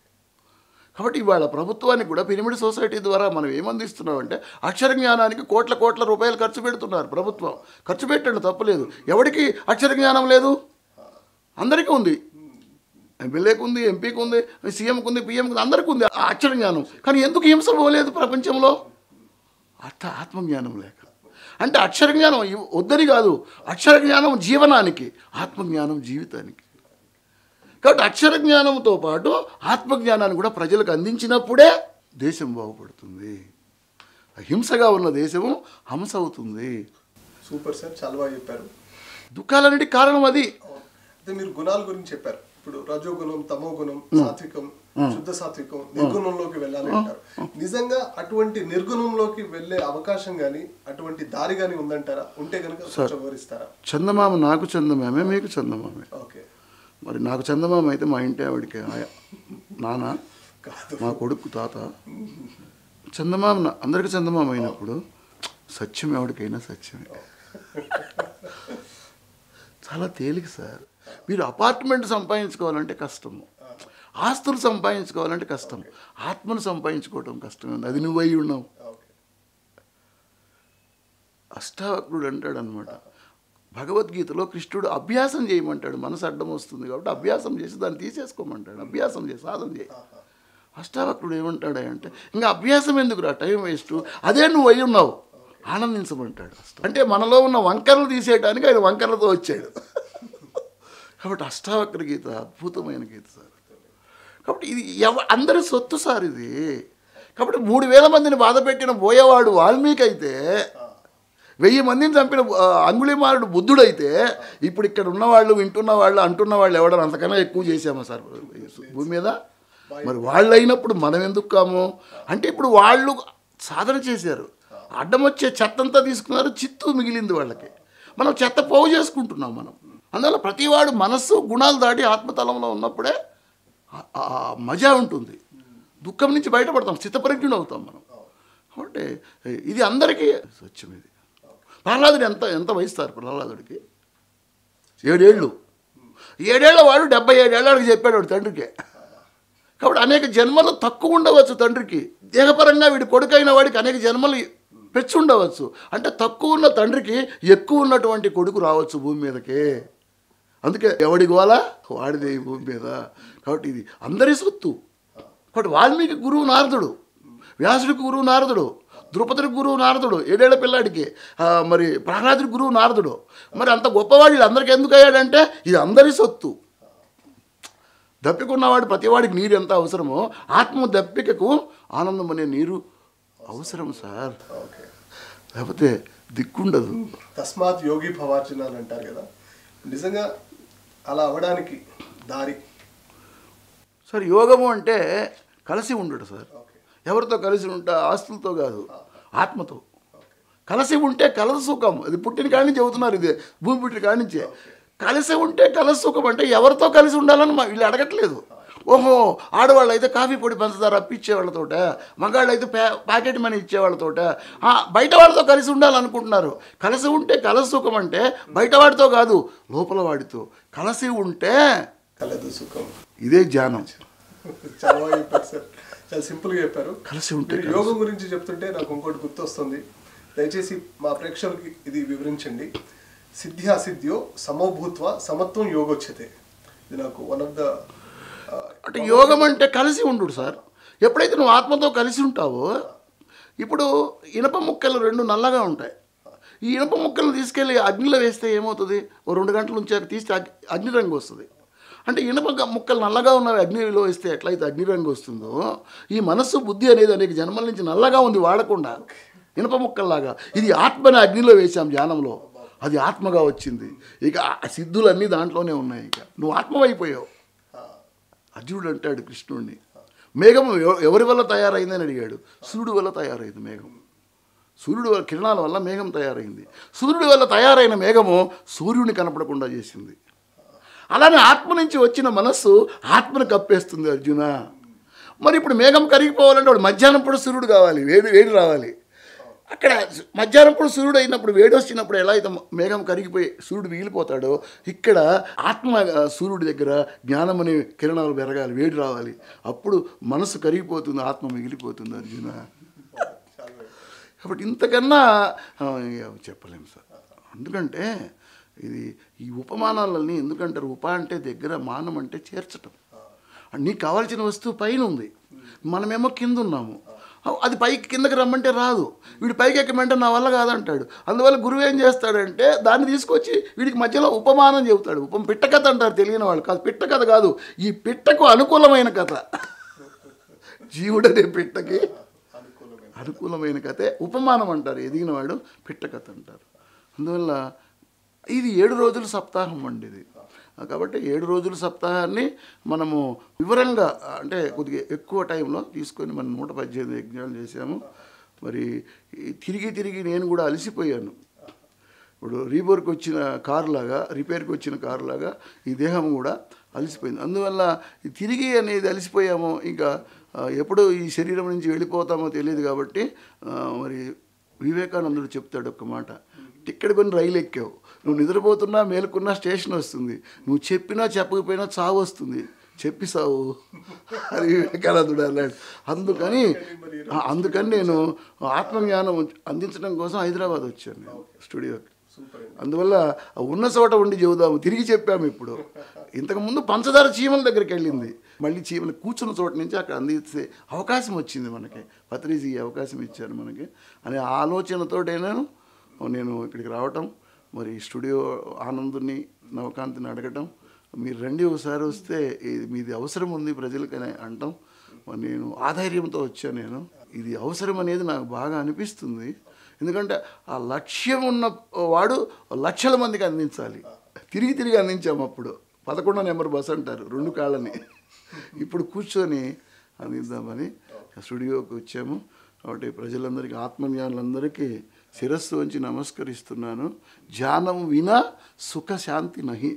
కాబట్టి ఇవాళ ప్రభుత్వానికి కూడా పిరమిడ్ సొసైటీ ద్వారా మనం ఏమందిస్తున్నామంటే అక్షర జ్ఞానానికి కోట్ల కోట్ల రూపాయలు ఖర్చు పెడుతున్నారు ప్రభుత్వం ఖర్చు పెట్టండి తప్పలేదు ఎవరికి అక్షర జ్ఞానం లేదు అందరికీ ఉంది ఎమ్మెల్యేకి ఉంది ఎంపీకి ఉంది సీఎంకి ఉంది పిఎంకి ఉంది అందరికీ ఉంది ఆ అక్షర జ్ఞానం కానీ ఎందుకు హింస పోలేదు ప్రపంచంలో అర్థ ఆత్మజ్ఞానం లేక అంటే అక్షర జ్ఞానం ఇవ్- వద్దని కాదు అక్షర జ్ఞానం జీవనానికి ఆత్మజ్ఞానం జీవితానికి కాబట్టి అక్షర జ్ఞానంతో పాటు ఆత్మజ్ఞానాన్ని కూడా ప్రజలకు అందించినప్పుడే దేశం బాగుపడుతుంది హింసగా ఉన్న దేశము హంస అవుతుంది సూపర్ సార్ చాలా బాగా చెప్పారు దుఃఖాలన్నిటికి కారణం అది అయితే మీరు గుణాల గురించి చెప్పారు ఇప్పుడు రజోగుణం తమో గుణం సాత్వికం శుద్ధ సాత్వికం నిర్గుణంలోకి వెళ్ళాలి అంటారు నిజంగా అటువంటి నిర్గుణంలోకి వెళ్ళే అవకాశం గాని అటువంటి దారి గాని ఉందంటారా ఉంటే కనుక కొంచెం వివరిస్తారా చందమామ నాకు చందమామే మీకు చందమామే ఓకే మరి నాకు చందమామ అయితే మా ఇంటి ఆవిడకి ఆయ- నాన్న కాదు మా కొడుకు తాత చందమామ నా- అందరికీ చందమామ అయినప్పుడు సత్యం ఎవరికైనా సత్యమే చాలా తేలిక సార్ మీరు అపార్ట్మెంట్ సంపాదించుకోవాలంటే కష్టము ఆస్తులు సంపాదించుకోవాలంటే కష్టం ఆత్మను సంపాదించుకోవటం కష్టమే ఉంది అది నువ్వు అయి ఉన్నావు ఓకే అష్టావక్రుడు అంటాడు అనమాట భగవద్గీతలో కృష్ణుడు అభ్యాసం చేయమంటాడు మనసు అడ్డం వస్తుంది కాబట్టి అభ్యాసం చేసి దాన్ని తీసేసుకోమంటాడు అభ్యాసం చేసి సాధన చేయి అష్టావక్రుడు ఏమంటాడు అంటే ఇంకా అభ్యాసం ఎందుకురా టైం వేస్ట్ అదే నువ్వు అయి ఉన్నావు ఆనందించమంటాడు అంటే మనలో ఉన్న వంకరలు తీసేయడానికి ఆయన వంకరలతో వచ్చాడు కాబట్టి అష్టావక్ర గీత అద్భుతమైన గీత సార్ కాబట్టి ఇది ఎవ అందరి సొత్తు సార్ ఇది కాబట్టి మూడు వేల మందిని బాధ పెట్టిన పోయేవాడు వాల్మీకి అయితే వెయ్యి మందిని చంపిన ఆ, అంగుళిమారుడు బుద్ధుడైతే ఇప్పుడు ఇక్కడ ఉన్న వాళ్ళు వింటున్న వాళ్ళు అంటున్న వాళ్ళు ఎవడని అంతకన్నా ఎక్కువ చేసామా సార్ భూమి మీద మరి వాళ్ళు అయినప్పుడు మనం ఎందుకు కాము అంటే ఇప్పుడు వాళ్ళు సాధన చేశారు అడ్డం వచ్చే చెత్త అంతా తీసుకున్నారు చిత్తు మిగిలింది వాళ్ళకి మనం చెత్త పోగు చేసుకుంటున్నాం మనం అందువల్ల ప్రతివాడు మనస్సు గుణాలు దాటి ఆత్మతలంలో ఉన్నప్పుడే ఆ- ఆ మజా ఉంటుంది దుఃఖం నుంచి బయటపడతాం చిత్తపరిజ్ఞుడు అవుతాం మనం కాబట్టి ఇది అందరికీ సత్యం ఇది ప్రహ్లాదుడు ఎంత ఎంత వయస్తారు ప్రహ్లాదుడికి ఏడేళ్ళు ఏడేళ్ల వాడు డెబ్బై ఏడేళ్ళకి చెప్పాడు వాడు తండ్రికి కాబట్టి అనేక జన్మలు తక్కువ ఉండవచ్చు తండ్రికి దేహపరంగా వీడి కొడుకైన వాడికి అనేక జన్మలు పెంచి ఉండవచ్చు అంటే తక్కువ ఉన్న తండ్రికి ఎక్కువ ఉన్నటువంటి కొడుకు రావచ్చు భూమి మీదకి అందుకే ఎవడి గోలా వాడిదే ఈ భూమి మీద కాబట్టి ఇది అందరి సొత్తు కాబట్టి వాల్మీకి గురువు నారదుడు వ్యాసుడికి గురువు నారదుడు ద్రుపదుడికి గురువు నారదుడు ఏడేళ్ల పిల్లాడికి ఆ, మరి ప్రహ్లాదుడికి గురువు నారదుడు మరి అంత గొప్పవాడు వీళ్ళందరికీ ఎందుకు అయ్యాడంటే ఇది అందరి సొత్తు దప్పికున్నవాడు ప్రతివాడికి నీరు ఎంత అవసరమో ఆత్మ దప్పికకు ఆనందం అనే నీరు అవసరం సార్ ఓకే లేకపోతే దిక్కుండదు తస్మాత్ యోగి భవార్జున అని అంటారు కదా నిజంగా అలా అవడానికి దారి సార్ యోగము అంటే కలిసి ఉండడు సార్ ఓకే ఎవరితో కలిసి ఉంటా ఆస్తులతో కాదు ఆత్మతో ఓకే కలిసి ఉంటే కలస సుఖం అది పుట్టిన కాడి నుంచి చెబుతున్నారు ఇది భూమి పుట్టిన కాడి నుంచే కలిసి ఉంటే కలస సుఖం అంటే ఎవరితో కలిసి ఉండాలని మా వీళ్ళు అడగట్లేదు ఓహో ఆడవాళ్ళు అయితే కాఫీ పొడి పంచదార అప్పిచ్చే వాళ్ళతోట మగాళ్ళు అయితే ప్యా ప్యాకెట్ మనీ ఇచ్చే వాళ్ళతోట ఆ, బయట వాళ్ళతో కలిసి ఉండాలనుకుంటున్నారు కలిసి ఉంటే కలస సుఖం అంటే బయట వాడితో కాదు లోపల వాడితో కలిసి ఉంటే కలదు సుఖం ఇదే ధ్యానం చాలా బాగా చెప్పారు సార్ చాలా సింపుల్ గా చెప్పారు కలిసి ఉంటే మీరు యోగం గురించి చెప్తుంటే నాకు ఇంకోటి గుర్తొస్తుంది దయచేసి మా ప్రేక్షకులకి ఇది వివరించండి సిద్ధి అసిద్ధ్యో సమభూత్వ సమత్వం యోగోచ్యతే ఇది నాకు వన్ ఆఫ్ ద అంటే యోగం అంటే కలిసి ఉండు సార్ ఎప్పుడైతే నువ్వు ఆత్మతో కలిసి ఉంటావో ఇప్పుడు ఇనప ముక్కలు రెండు నల్లగా ఉంటాయి ఈ ఇనప ముక్కలు తీసుకెళ్ళి అగ్నిలో వేస్తే ఏమవుతుంది ఓ రెండు గంటల ఉంచాక తీస్తే అగ్- అగ్ని రంగు వస్తుంది అంటే ఇనప గ- ముక్కలు నల్లగా ఉన్నవి అగ్నిలో వేస్తే ఎట్లయితే అగ్ని రంగు వస్తుందో ఈ మనస్సు బుద్ధి అనేది అనేక జన్మల నుంచి నల్లగా ఉంది వాడకుండా ఇనప ముక్కల్లాగా ఇది ఆత్మని అగ్నిలో వేశాం ధ్యానంలో అది ఆత్మగా వచ్చింది ఇక ఆ సిద్ధులన్నీ దాంట్లోనే ఉన్నాయి ఇక నువ్వు ఆత్మవైపోయావు అర్జునుడు అంటాడు కృష్ణుడిని మేఘం ఎవ- ఎవరి వల్ల తయారైందని అడిగాడు సూర్యుడి వల్ల తయారైంది మేఘం సూర్యుడి వల్ల కిరణాల వల్ల మేఘం తయారైంది సూర్యుడి వల్ల తయారైన మేఘము సూర్యుని కనపడకుండా చేసింది అలానే ఆత్మ నుంచి వచ్చిన మనస్సు ఆత్మను కప్పేస్తుంది అర్జున మరి ఇప్పుడు మేఘం కరిగిపోవాలంటే వాడు మధ్యాహ్నం పూట సూర్యుడు కావాలి వేడి వేడి రావాలి అక్కడ మధ్యాహ్నం పూట సూర్యుడు అయినప్పుడు వేడి వచ్చినప్పుడు ఎలా అయితే మేఘం కరిగిపోయి సూర్యుడు మిగిలిపోతాడో ఇక్కడ ఆత్మ ఆ, సూర్యుడి దగ్గర జ్ఞానం అనే కిరణాలు పెరగాలి వేడి రావాలి అప్పుడు మనసు కరిగిపోతుంది ఆత్మ మిగిలిపోతుంది అర్జున చాలా కాబట్టి ఇంతకన్నా ఆ, ఇక చెప్పలేము సార్ ఎందుకంటే ఇది ఈ ఉపమానాలన్నీ ఎందుకంటారు ఉప అంటే దగ్గర మానం అంటే చేర్చటం నీకు కావాల్సిన వస్తువు పైన ఉంది మనమేమో కింద ఉన్నాము అది పైకి కిందకి రమ్మంటే రాదు వీడు పైకి ఎక్కమంటే నా వల్ల కాదంటాడు అందువల్ల గురువు ఏం చేస్తాడంటే దాన్ని తీసుకొచ్చి వీడికి మధ్యలో ఉపమానం చెబుతాడు ఉపం పిట్ట కథ అంటారు తెలియని వాళ్ళు కాదు పిట్ట కథ కాదు ఈ పిట్టకు అనుకూలమైన కథ జీవుడనే పిట్టకి అనుకూలమైన అనుకూలమైన కథే ఉపమానం అంటారు ఎదిగినవాడు పిట్ట కథ అంటారు అందువల్ల ఇది ఏడు రోజుల సప్తాహం అండి ఇది కాబట్టి ఏడు రోజుల సప్తాహాన్ని మనము వివరంగా అంటే కొద్దిగా ఎక్కువ టైంలో తీసుకొని మనం నూట పద్దెనిమిది యజ్ఞాలు చేశాము మరి ఈ తిరిగి తిరిగి నేను కూడా అలసిపోయాను ఇప్పుడు రీబోర్కి వచ్చిన కారు లాగా రిపేర్కి వచ్చిన కారు లాగా ఈ దేహం కూడా అలసిపోయింది అందువల్ల ఈ తిరిగి అనేది అలసిపోయామో ఇంకా ఆ, ఎప్పుడు ఈ శరీరం నుంచి వెళ్ళిపోతామో తెలియదు కాబట్టి ఆ, మరి వివేకానందుడు చెప్తాడు ఒక్క మాట టిక్కెట్ కొని రైలు ఎక్కావు నువ్వు నిద్రపోతున్నా మేలుకున్నా స్టేషన్ వస్తుంది నువ్వు చెప్పినా చెప్పకపోయినా చావు వస్తుంది చెప్పి సావు అది వివేకానందుడు అన్నాడు అందుకని ఆ, అందుకని నేను ఆత్మజ్ఞానం అందించడం కోసం హైదరాబాద్ వచ్చాను నేను స్టూడియోకి సూపర్ అండి అందువల్ల ఆ ఉన్న చోట ఉండి చెబుదాము తిరిగి చెప్పాము ఇప్పుడు ఇంతకుముందు పంచదార చీమల దగ్గరికి వెళ్ళింది మళ్ళీ చీమలు కూర్చున్న చోట నుంచి అక్కడ అందించే అవకాశం వచ్చింది మనకి పత్రిజీ ఈ అవకాశం ఇచ్చారు మనకి అనే ఆలోచనతోటే నేను నేను ఇక్కడికి రావటం మరి స్టూడియో ఆనందుని నవకాంతిని అడగటం మీరు రండి ఒకసారి వస్తే ఇది మీది అవసరం ఉంది ప్రజలకని అంటాం మరి నేను ఆధైర్యంతో వచ్చాను నేను ఇది అవసరం అనేది నాకు బాగా అనిపిస్తుంది ఎందుకంటే ఆ లక్ష్యం ఉన్న వాడు లక్షల మందికి అందించాలి తిరిగి తిరిగి అందించాము అప్పుడు పదకొండో నెంబర్ బస్ అంటారు రెండు కాళ్ళని ఇప్పుడు కూర్చొని అందిద్దామని స్టూడియోకి వచ్చాము కాబట్టి ప్రజలందరికీ ఆత్మజ్ఞానులందరికీ శిరస్సు వంచి నమస్కరిస్తున్నాను ధ్యానం వినా సుఖ శాంతి నహి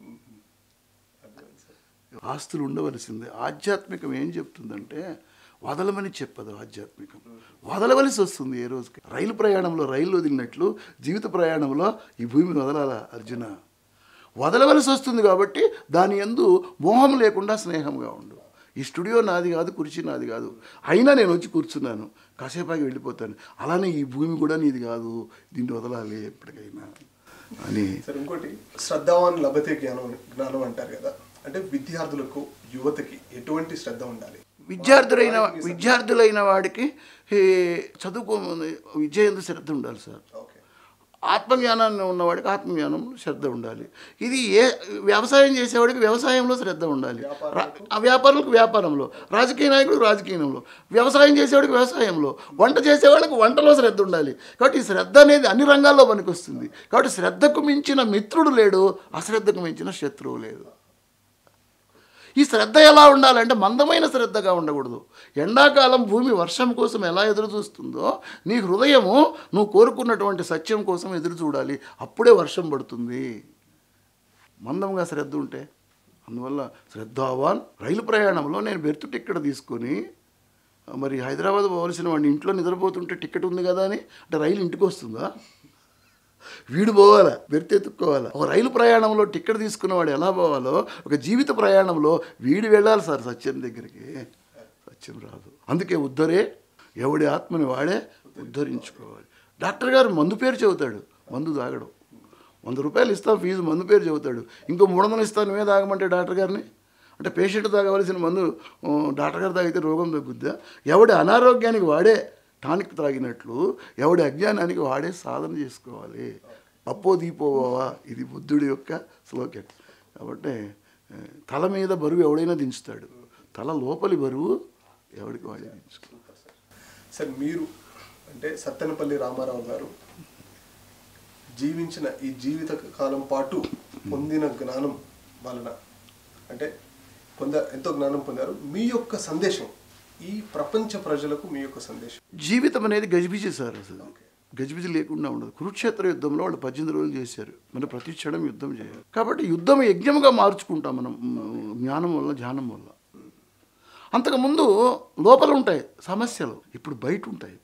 ఆస్తులు ఉండవలసిందే ఆధ్యాత్మికం ఏం చెప్తుందంటే వదలమని చెప్పదు ఆధ్యాత్మికం వదలవలసి వస్తుంది ఏ రోజుకి రైలు ప్రయాణంలో రైలు వదిలినట్లు జీవిత ప్రయాణంలో ఈ భూమిని వదలాలా అర్జున వదలవలసి వస్తుంది కాబట్టి దాని ఎందు మోహం లేకుండా స్నేహంగా ఉండు ఈ స్టూడియో నాది కాదు కుర్చీ నాది కాదు అయినా నేను వచ్చి కూర్చున్నాను కాసేపాకి వెళ్ళిపోతాను అలానే ఈ భూమి కూడా నీది కాదు దీన్ని వదలాలి ఎప్పటికైనా అని సరే ఇంకోటి శ్రద్ధావాన్ లభతే జ్ఞానం జ్ఞానం అంటారు కదా అంటే విద్యార్థులకు యువతకి ఎటువంటి శ్రద్ధ ఉండాలి విద్యార్థులైన విద్యార్థులైన వాడికి ఈ చదువుకో విద్య ఎందు శ్రద్ధ ఉండాలి సార్ ఓకే ఆత్మజ్ఞానాన్ని ఉన్నవాడికి ఆత్మజ్ఞానం శ్రద్ధ ఉండాలి ఇది ఏ వ్యవసాయం చేసేవాడికి వ్యవసాయంలో శ్రద్ధ ఉండాలి రా- ఆ వ్యాపారులకు వ్యాపారంలో రాజకీయ నాయకుడికి రాజకీయంలో వ్యవసాయం చేసేవాడికి వ్యవసాయంలో వంట చేసేవాడికి వంటలో శ్రద్ధ ఉండాలి కాబట్టి ఈ శ్రద్ధ అనేది అన్ని రంగాల్లో పనికొస్తుంది కాబట్టి శ్రద్ధకు మించిన మిత్రుడు లేడు అశ్రద్ధకు మించిన శత్రువు లేదు ఈ శ్రద్ధ ఎలా ఉండాలంటే మందమైన శ్రద్ధగా ఉండకూడదు ఎండాకాలం భూమి వర్షం కోసం ఎలా ఎదురు చూస్తుందో నీ హృదయము నువ్వు కోరుకున్నటువంటి సత్యం కోసం ఎదురు చూడాలి అప్పుడే వర్షం పడుతుంది మందంగా శ్రద్ధ ఉంటే అందువల్ల శ్రద్ధావాన్ రైలు ప్రయాణంలో నేను బెర్త్ టికెట్ తీసుకొని మరి హైదరాబాద్ పోవలసిన వాడిని ఇంట్లో నిద్రపోతుంటే టికెట్ ఉంది కదా అని అంటే రైలు ఇంటికి వస్తుందా వీడు పోవాలా బెర్త్ ఎత్తుక్కోవాలా ఒక రైలు ప్రయాణంలో టికెట్ తీసుకున్నవాడు ఎలా పోవాలో ఒక జీవిత ప్రయాణంలో వీడు వెళ్ళాలి సార్ సత్యం దగ్గరికి సత్యం రాదు అందుకే ఉద్ధరే ఎవడి ఆత్మని వాడే ఉద్ధరించుకోవాలి డాక్టర్ గారు మందు పేరు చెబుతాడు మందు తాగడు వంద రూపాయలు ఇస్తాం ఫీజు మందు పేరు చెబుతాడు ఇంకో మూడు వందలు ఇస్తాను నువ్వే తాగమంటే డాక్టర్ గారిని అంటే పేషెంట్ తాగవలసిన మందు ఆ, డాక్టర్ గారు తాగితే రోగం తగ్గుద్దా ఎవడి అనారోగ్యానికి వాడే టానిక్ త్రాగినట్లు ఎవడి అజ్ఞానానికి వాడే సాధన చేసుకోవాలి అప్పో దీపోవా ఇది బుద్ధుడి యొక్క శ్లోకం కాబట్టి ఆ, తల మీద బరువు ఎవడైనా దించుతాడు తల లోపలి బరువు ఎవడికి వాడే దించుకో సార్ మీరు అంటే సత్తెనపల్లి రామారావు గారు జీవించిన ఈ జీవిత కాలం పాటు పొందిన జ్ఞానం వలన అంటే పొంద ఎంతో జ్ఞానం పొందారు మీ యొక్క సందేశం ఈ ప్రపంచ ప్రజలకు మీ యొక్క సందేశం జీవితం అనేది గజిబిజి సార్ అసలు గజిబిజి లేకుండా ఉండదు కురుక్షేత్ర యుద్ధంలో వాళ్ళు పద్దెనిమిది రోజులు చేశారు మన ప్రతి క్షణం యుద్ధం చేయాలి కాబట్టి యుద్ధం యజ్ఞంగా మార్చుకుంటాం మనం మ్, జ్ఞానం వల్ల ధ్యానం వల్ల అంతకుముందు లోపల ఉంటాయి సమస్యలు ఇప్పుడు బయట ఉంటాయి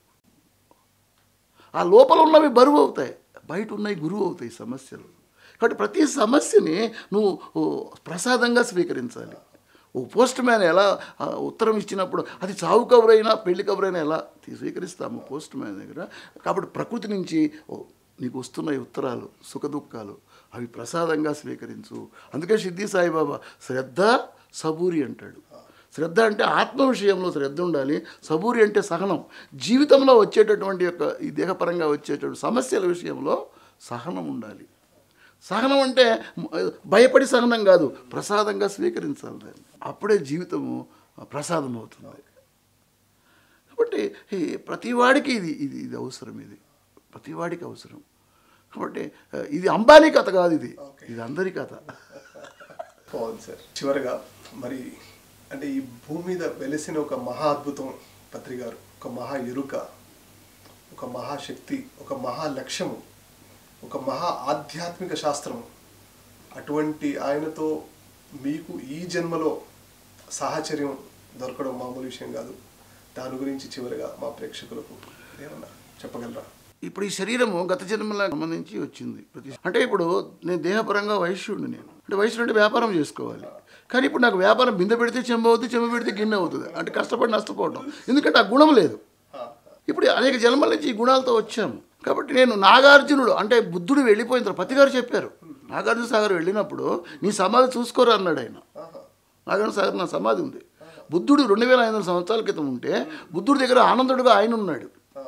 ఆ లోపల ఉన్నవి బరువు అవుతాయి బయట ఉన్నవి గురువు అవుతాయి సమస్యలు కాబట్టి ప్రతి సమస్యని నువ్వు ఓ, ప్రసాదంగా స్వీకరించాలి ఓ పోస్ట్ మ్యాన్ ఎలా ఆ, ఉత్తరం ఇచ్చినప్పుడు అది చావు కబురైనా పెళ్లి కబురైనా ఎలా తీ- స్వీకరిస్తాము పోస్ట్ మ్యాన్ దగ్గర కాబట్టి ప్రకృతి నుంచి ఓ, నీకు వస్తున్న ఈ ఉత్తరాలు సుఖ దుఃఖాలు అవి ప్రసాదంగా స్వీకరించు అందుకే సిద్ధి సాయిబాబా శ్రద్ధ సబూరి అంటాడు శ్రద్ధ అంటే ఆత్మ విషయంలో శ్రద్ధ ఉండాలి సబూరి అంటే సహనం జీవితంలో వచ్చేటటువంటి యొక్క ఈ దేహపరంగా వచ్చేటటువంటి సమస్యల విషయంలో సహనం ఉండాలి సహనం అంటే మ- భయపడి సహనం కాదు ప్రసాదంగా స్వీకరించాలి దాన్ని అప్పుడే జీవితము ప్రసాదం అవుతుంది కాబట్టి ఈ ప్రతివాడికి ఇది ఇది ఇది అవసరం ఇది ప్రతివాడికి అవసరం కాబట్టి ఆ, ఇది అంబానీ కథ కాదు ఇది ఇది అందరి కథ బాగుంది సార్ చివరగా మరి అంటే ఈ భూమి మీద వెలిసిన ఒక మహా అద్భుతం పత్రి గారు ఒక మహా ఎరుక ఒక మహాశక్తి ఒక మహా లక్ష్యము ఒక మహా ఆధ్యాత్మిక శాస్త్రము అటువంటి ఆయనతో మీకు ఈ జన్మలో సాహచర్యం దొరకడం మామూలు విషయం కాదు దాని గురించి చివరిగా మా ప్రేక్షకులకు ఏమన్నా చెప్పగలరా ఇప్పుడు ఈ శరీరము గత జన్మలకు సంబంధించి వచ్చింది ప్రతి అంటే ఇప్పుడు నేను దేహపరంగా వైశ్యుడిని నేను అంటే వైశ్యుడు అంటే వ్యాపారం చేసుకోవాలి కానీ ఇప్పుడు నాకు వ్యాపారం బిందె పెడితే చెంబ అవుతుంది చెంబ పెడితే గిన్నె అవుతుంది అంటే కష్టపడి నష్టపోవటం ఎందుకంటే ఆ గుణం లేదు ఇప్పుడు అనేక జన్మల నుంచి ఈ గుణాలతో వచ్చాము కాబట్టి నేను నాగార్జునుడు అంటే బుద్ధుడు వెళ్ళిపోయిన తర్వాత పతి గారు చెప్పారు నాగార్జున సాగర్ వెళ్ళినప్పుడు నీ సమాధి చూసుకోరా అన్నాడు ఆయన ఆహా. నాగార్జున సాగర్ నా సమాధి ఉంది బుద్ధుడు రెండు వేల ఐదు వందల సంవత్సరాల క్రితం ఉంటే బుద్ధుడి దగ్గర ఆనందుడుగా ఆయన ఉన్నాడు ఆ.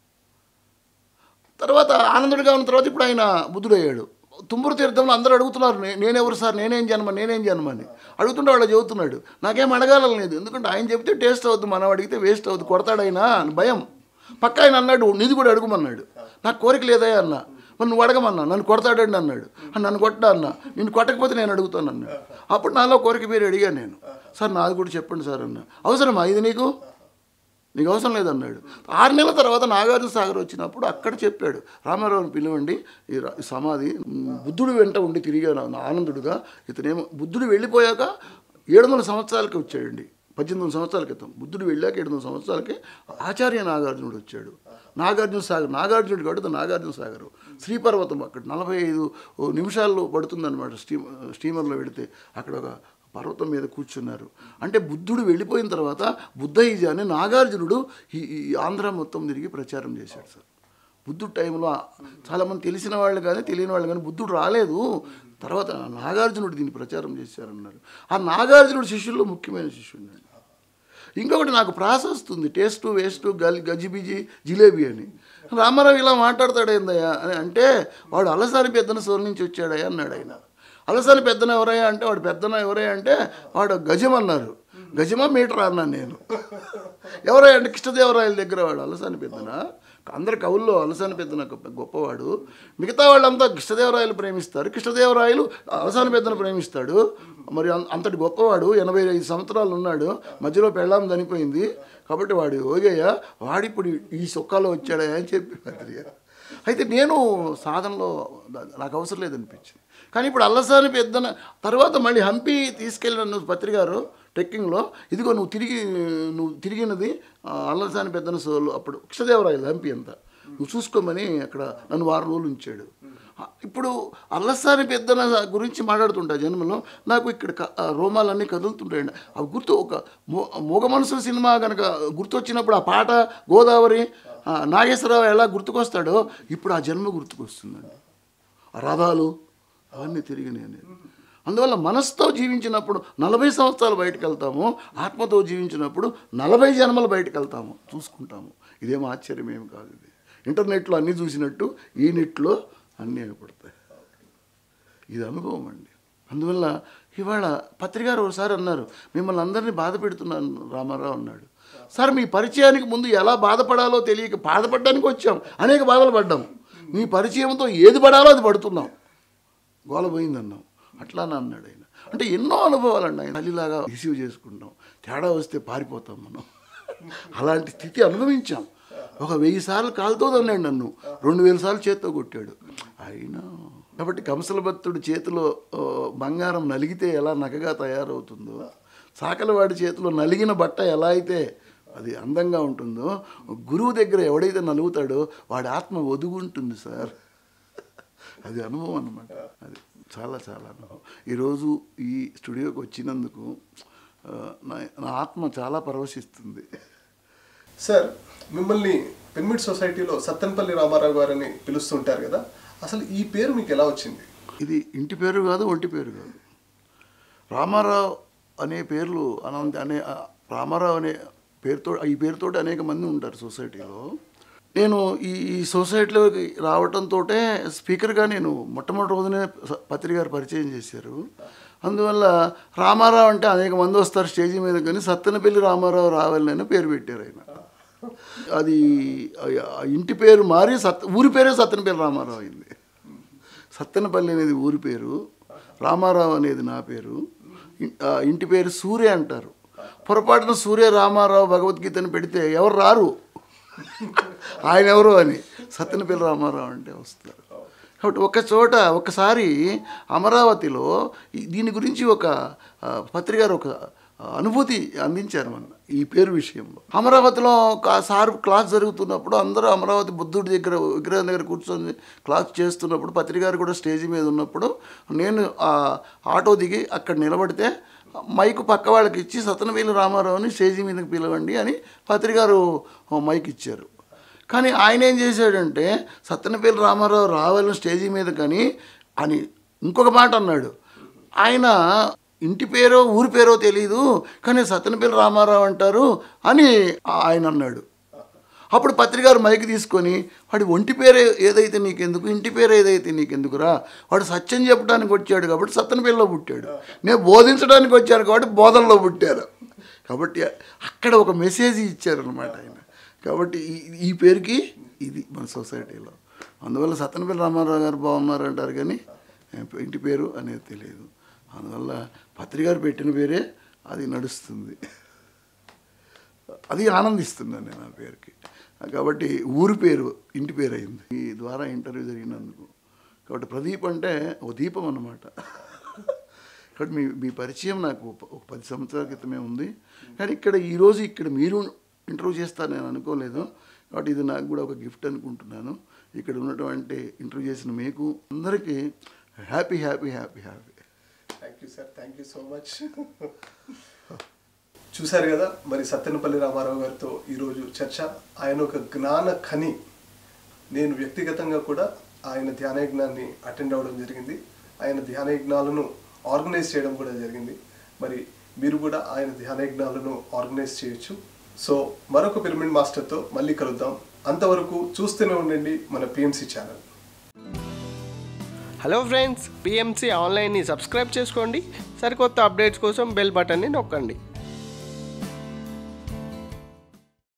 తర్వాత ఆనందుడిగా ఉన్న తర్వాత ఇప్పుడు ఆయన బుద్ధుడయ్యాడు తుమ్మూరు తీర్థంలో అందరూ అడుగుతున్నారు "నే- నేనెవరు సార్ నేనేం జన్మ నేనేం జన్మ అని అడుగుతుంటే వాళ్ళు చెబుతున్నాడు నాకేం అడగాలని లేదు ఎందుకంటే ఆయన చెబితే టేస్ట్ అవుద్ది మనం అడిగితే వేస్ట్ అవుద్ది కొడతాడు ఆయన అని భయం పక్క ఆయన అన్నాడు నిధి కూడా అడుగుమన్నాడు నాకు కోరిక లేదా అన్న మరి నువ్వు అడగమన్నా నన్ను కొడతాడండి అన్నాడు "ఆ, నన్ను కొట్టడా అన్న నిన్ను కొట్టకపోతే నేను అడుగుతాను అన్నాడు అప్పుడు నాలో కోరిక పేరు అడిగాను నేను సార్ నాది కూడా చెప్పండి సార్ అన్న అవసరమా ఇది నీకు నీకు అవసరం లేదన్నాడు ఆరు నెలల తర్వాత నాగార్జున సాగర్ వచ్చినప్పుడు అక్కడ చెప్పాడు రామారావుని పిలవండి ఈ రా- ఈ సమాధి మ్, బుద్ధుడు వెంట ఉండి తిరిగాను ఆనందుడుగా ఇతనేమో బుద్ధుడు వెళ్ళిపోయాక ఏడు వందల సంవత్సరాలకి వచ్చాడండి పద్దెనిమిది వందల సంవత్సరాల క్రితం బుద్ధుడు వెళ్ళాక ఏడు వందల సంవత్సరాలకి ఆచార్య నాగార్జునుడు వచ్చాడు నాగార్జున సాగర్ నాగార్జునుడు కాబట్టి నాగార్జున సాగర్ శ్రీపర్వతం అక్కడ నలభై ఐదు నిమిషాల్లో పడుతుందన్నమాట స్టీమ్ స్టీమర్లో వెళితే అక్కడ ఒక పర్వతం మీద కూర్చున్నారు అంటే బుద్ధుడు వెళ్ళిపోయిన తర్వాత బుద్ధయిజ అని నాగార్జునుడు ఈ ఈ ఆంధ్ర మొత్తం తిరిగి ప్రచారం చేశాడు సార్ బుద్ధుడు టైంలో చాలామంది తెలిసిన వాళ్ళు కానీ తెలియని వాళ్ళు కానీ బుద్ధుడు రాలేదు తర్వాత నాగార్జునుడు దీన్ని ప్రచారం చేశారన్నారు ఆ నాగార్జునుడు శిష్యుల్లో ముఖ్యమైన శిష్యుడు అండి ఇంకొకటి నాకు ప్రాస వస్తుంది టేస్ట్ వేస్ట్ గల్ గజిబిజి జిలేబీ అని రామారావు ఇలా మాట్లాడతాడు ఏందయ్యా అని అంటే వాడు అలసాని పెద్దన సోలు నుంచి వచ్చాడయ్యా అన్నాడు ఆయన అలసాని పెద్దన ఎవరయ్యా అంటే వాడు పెద్దన ఎవరయ్యా అంటే వాడు గజం అన్నారు గజమా మీటర్ అన్నాను నేను ఎవరయ్యా అంటే కృష్ణదేవరాయల దగ్గర వాడు అలసాని పెద్దన అందరి కవుల్లో అలసాని పెద్దన గొప్ప గొప్పవాడు మిగతా వాళ్ళంతా కృష్ణదేవరాయలు ప్రేమిస్తారు కృష్ణదేవరాయలు అలసాని పెద్దను ప్రేమిస్తాడు మరి అం- అంతటి గొప్పవాడు ఎనభై ఐదు సంవత్సరాలు ఉన్నాడు మధ్యలో పెళ్ళాం చనిపోయింది కాబట్టి వాడు ఓగయ్య వాడిప్పుడు ఈ సొక్కాలో వచ్చాడా అని చెప్పి పత్రిక అయితే నేను సాధనలో నా- నాకు అవసరం లేదనిపించింది కానీ ఇప్పుడు అల్లసాని పెద్దన తర్వాత మళ్ళీ హంపి తీసుకెళ్ళిన నువ్వు పత్రికారు ట్రెక్కింగ్లో ఇదిగో నువ్వు తిరిగి నువ్వు తిరిగినది ఆ, అల్లసాని పెద్దన సోలు అప్పుడు కృష్ణదేవరాయలు హంపి అంతా నువ్వు చూసుకోమని అక్కడ నన్ను వారం రోజులు ఉంచాడు ఆ, ఇప్పుడు అల్లసాని పెద్దన గురించి మాట్లాడుతుంటా జన్మలో నాకు ఇక్కడ క- ఆ రోమాలన్నీ కదులుతుంటాయండి అవి గుర్తు ఒక మో మోగ మనసు సినిమా కనుక గుర్తొచ్చినప్పుడు ఆ పాట గోదావరి ఆ, నాగేశ్వరరావు ఎలా గుర్తుకొస్తాడో ఇప్పుడు ఆ జన్మ గుర్తుకొస్తుందండి ఆ రథాలు అవన్నీ తిరిగి నేను అందువల్ల మనసుతో జీవించినప్పుడు నలభై సంవత్సరాలు బయటకు వెళ్తాము ఆత్మతో జీవించినప్పుడు నలభై జన్మలు బయటకు వెళ్తాము చూసుకుంటాము ఇదేం ఆశ్చర్యం ఏమి కాదు ఇది ఇంటర్నెట్లో అన్నీ చూసినట్టు ఈ నెట్లో అన్నీ ఏర్పడతాయి ఇది అనుభవం అండి అందువల్ల ఇవాళ పత్రికారు ఒకసారి అన్నారు మిమ్మల్ని అందరినీ బాధ పెడుతున్నాను రామారావు అన్నాడు సార్ మీ పరిచయానికి ముందు ఎలా బాధపడాలో తెలియక బాధపడడానికి వచ్చాం అనేక బాధలు పడ్డాం మీ పరిచయంతో ఏది పడాలో అది పడుతున్నాం గోల పోయిందన్నాం అట్లా అని అన్నాడు ఆయన అంటే ఎన్నో అనుభవాలండి ఆయన తల్లిలాగా రిసీవ్ చేసుకుంటాం తేడా వస్తే పారిపోతాం మనం అలాంటి స్థితి అనుభవించాం ఒక వెయ్యి సార్లు కాలుతో అన్నాడు నన్ను రెండు వేల సార్లు చేత్తో కొట్టాడు అయినా కాబట్టి కంసల భక్తుడు చేతిలో ఆ, బంగారం నలిగితే ఎలా నగగా తయారవుతుందో సాకలవాడి చేతిలో నలిగిన బట్ట ఎలా అయితే అది అందంగా ఉంటుందో గురువు దగ్గర ఎవడైతే నలుగుతాడో వాడి ఆత్మ ఒదుగుంటుంది సార్ అది అనుభవం అన్నమాట అది చాలా చాలా అనుభవం ఈరోజు ఈ స్టూడియోకి వచ్చినందుకు ఆ, నా నా ఆత్మ చాలా పరవశిస్తుంది సార్ మిమ్మల్ని పెన్మిట్ సొసైటీలో సత్తెనపల్లి రామారావు గారని పిలుస్తుంటారు కదా అసలు ఈ పేరు మీకు ఎలా వచ్చింది ఇది ఇంటి పేరు కాదు ఒంటి పేరు కాదు రామారావు అనే పేర్లు అనంత అనే ఆ, రామారావు అనే పేరుతో ఈ పేరుతోటి అనేక మంది ఉంటారు సొసైటీలో నేను ఈ ఈ సొసైటీలోకి రావటంతో స్పీకర్గా నేను మొట్టమొదటి రోజునే స- పత్రిక గారు పరిచయం చేశారు అందువల్ల రామారావు అంటే అనేక మంది వస్తారు స్టేజీ మీద కానీ సత్తెనపల్లి రామారావు రావాలని పేరు పెట్టారు ఆయన అది ఆ- ఆ ఇంటి పేరు మారి సత్ ఊరి పేరే సత్తెనపల్లి రామారావు అయింది సత్తెనపల్లి అనేది ఊరి పేరు రామారావు అనేది నా పేరు ఇన్- ఆ, ఇంటి పేరు సూర్య అంటారు పొరపాటున సూర్య రామారావు భగవద్గీతను పెడితే ఎవరు రారు ఆయన ఎవరు అని సత్యనపల్లి రామారావు అంటే వస్తారు కాబట్టి ఒక చోట ఒకసారి అమరావతిలో ఈ- దీని గురించి ఒక ఆ, పత్రిక గారు ఒక ఆ, అనుభూతి అందించారు మన ఈ పేరు విషయంలో అమరావతిలో ఒక సార్ క్లాస్ జరుగుతున్నప్పుడు అందరూ అమరావతి బుద్ధుడి దగ్గర విగ్రహం దగ్గర కూర్చొని క్లాస్ చేస్తున్నప్పుడు పత్రిక గారు కూడా స్టేజ్ మీద ఉన్నప్పుడు నేను ఆ ఆటో దిగి అక్కడ నిలబడితే మైక్ పక్క వాళ్ళకి ఇచ్చి సతనవేలు రామారావుని స్టేజీ మీదకి పిలవండి అని పత్రిక గారు మైక్ ఇచ్చారు కానీ ఆయన ఏం చేశాడంటే సత్తెనపల్లి రామారావు రావాలని స్టేజీ మీద కానీ అని ఇంకొక మాట అన్నాడు ఆయన ఇంటి పేరో ఊరి పేరో తెలియదు కానీ సత్తెనపల్లి రామారావు అంటారు అని ఆయన అన్నాడు అప్పుడు పత్రికారు మైక్ తీసుకొని వాడి ఒంటి పేరే ఏదైతే నీకెందుకు ఇంటి పేరు ఏదైతే నీకెందుకురా వాడు సత్యం చెప్పడానికి వచ్చాడు కాబట్టి సత్తెనపల్లిలో పుట్టాడు నేను బోధించడానికి వచ్చాను కాబట్టి బోధనలో పుట్టారు కాబట్టి అక్కడ ఒక మెసేజ్ ఇచ్చారనమాట ఆయన కాబట్టి ఈ- ఈ పేరుకి ఇది మన సొసైటీలో అందువల్ల సత్తెనపల్లి రామారావు గారు బాగున్నారు అంటారు కానీ ఇంటి పేరు అనేది తెలియదు అందువల్ల పత్రికారు పెట్టిన పేరే అది నడుస్తుంది అది ఆనందిస్తున్నాను నేను ఆ పేరుకి కాబట్టి ఊరి పేరు ఇంటి పేరు అయింది ఈ ద్వారా ఇంటర్వ్యూ జరిగినందుకు కాబట్టి ప్రదీప్ అంటే ఒక దీపం అన్నమాట కాబట్టి మీ మీ పరిచయం నాకు ఒక- ఒక పది సంవత్సరాల క్రితమే ఉంది కానీ ఇక్కడ ఈరోజు ఇక్కడ మీరు ఇంటర్వ్యూ చేస్తారని నేను అనుకోలేదు కాబట్టి ఇది నాకు కూడా ఒక గిఫ్ట్ అనుకుంటున్నాను ఇక్కడ ఉన్నటువంటి ఇంటర్వ్యూ చేసిన మీకు అందరికీ happy happy happy happy thank you sir thank you so much చూశారు కదా మరి సత్తెనపల్లి రామారావు గారితో ఈరోజు చర్చ ఆయన ఒక జ్ఞాన ఖని నేను వ్యక్తిగతంగా కూడా ఆయన ధ్యానయజ్ఞాన్ని అటెండ్ అవ్వడం జరిగింది ఆయన ధ్యానయజ్ఞాలను ఆర్గనైజ్ చేయడం కూడా జరిగింది మరి మీరు కూడా ఆయన ధ్యానయజ్ఞాలను ఆర్గనైజ్ చేయొచ్చు సో మరొక పిరమిడ్ మాస్టర్తో మళ్ళీ కలుద్దాం అంతవరకు చూస్తూనే ఉండండి మన PMC channel hello friends PMC ఆన్లైన్ని సబ్స్క్రైబ్ చేసుకోండి సరికొత్త అప్డేట్స్ కోసం బెల్ బటన్ని నొక్కండి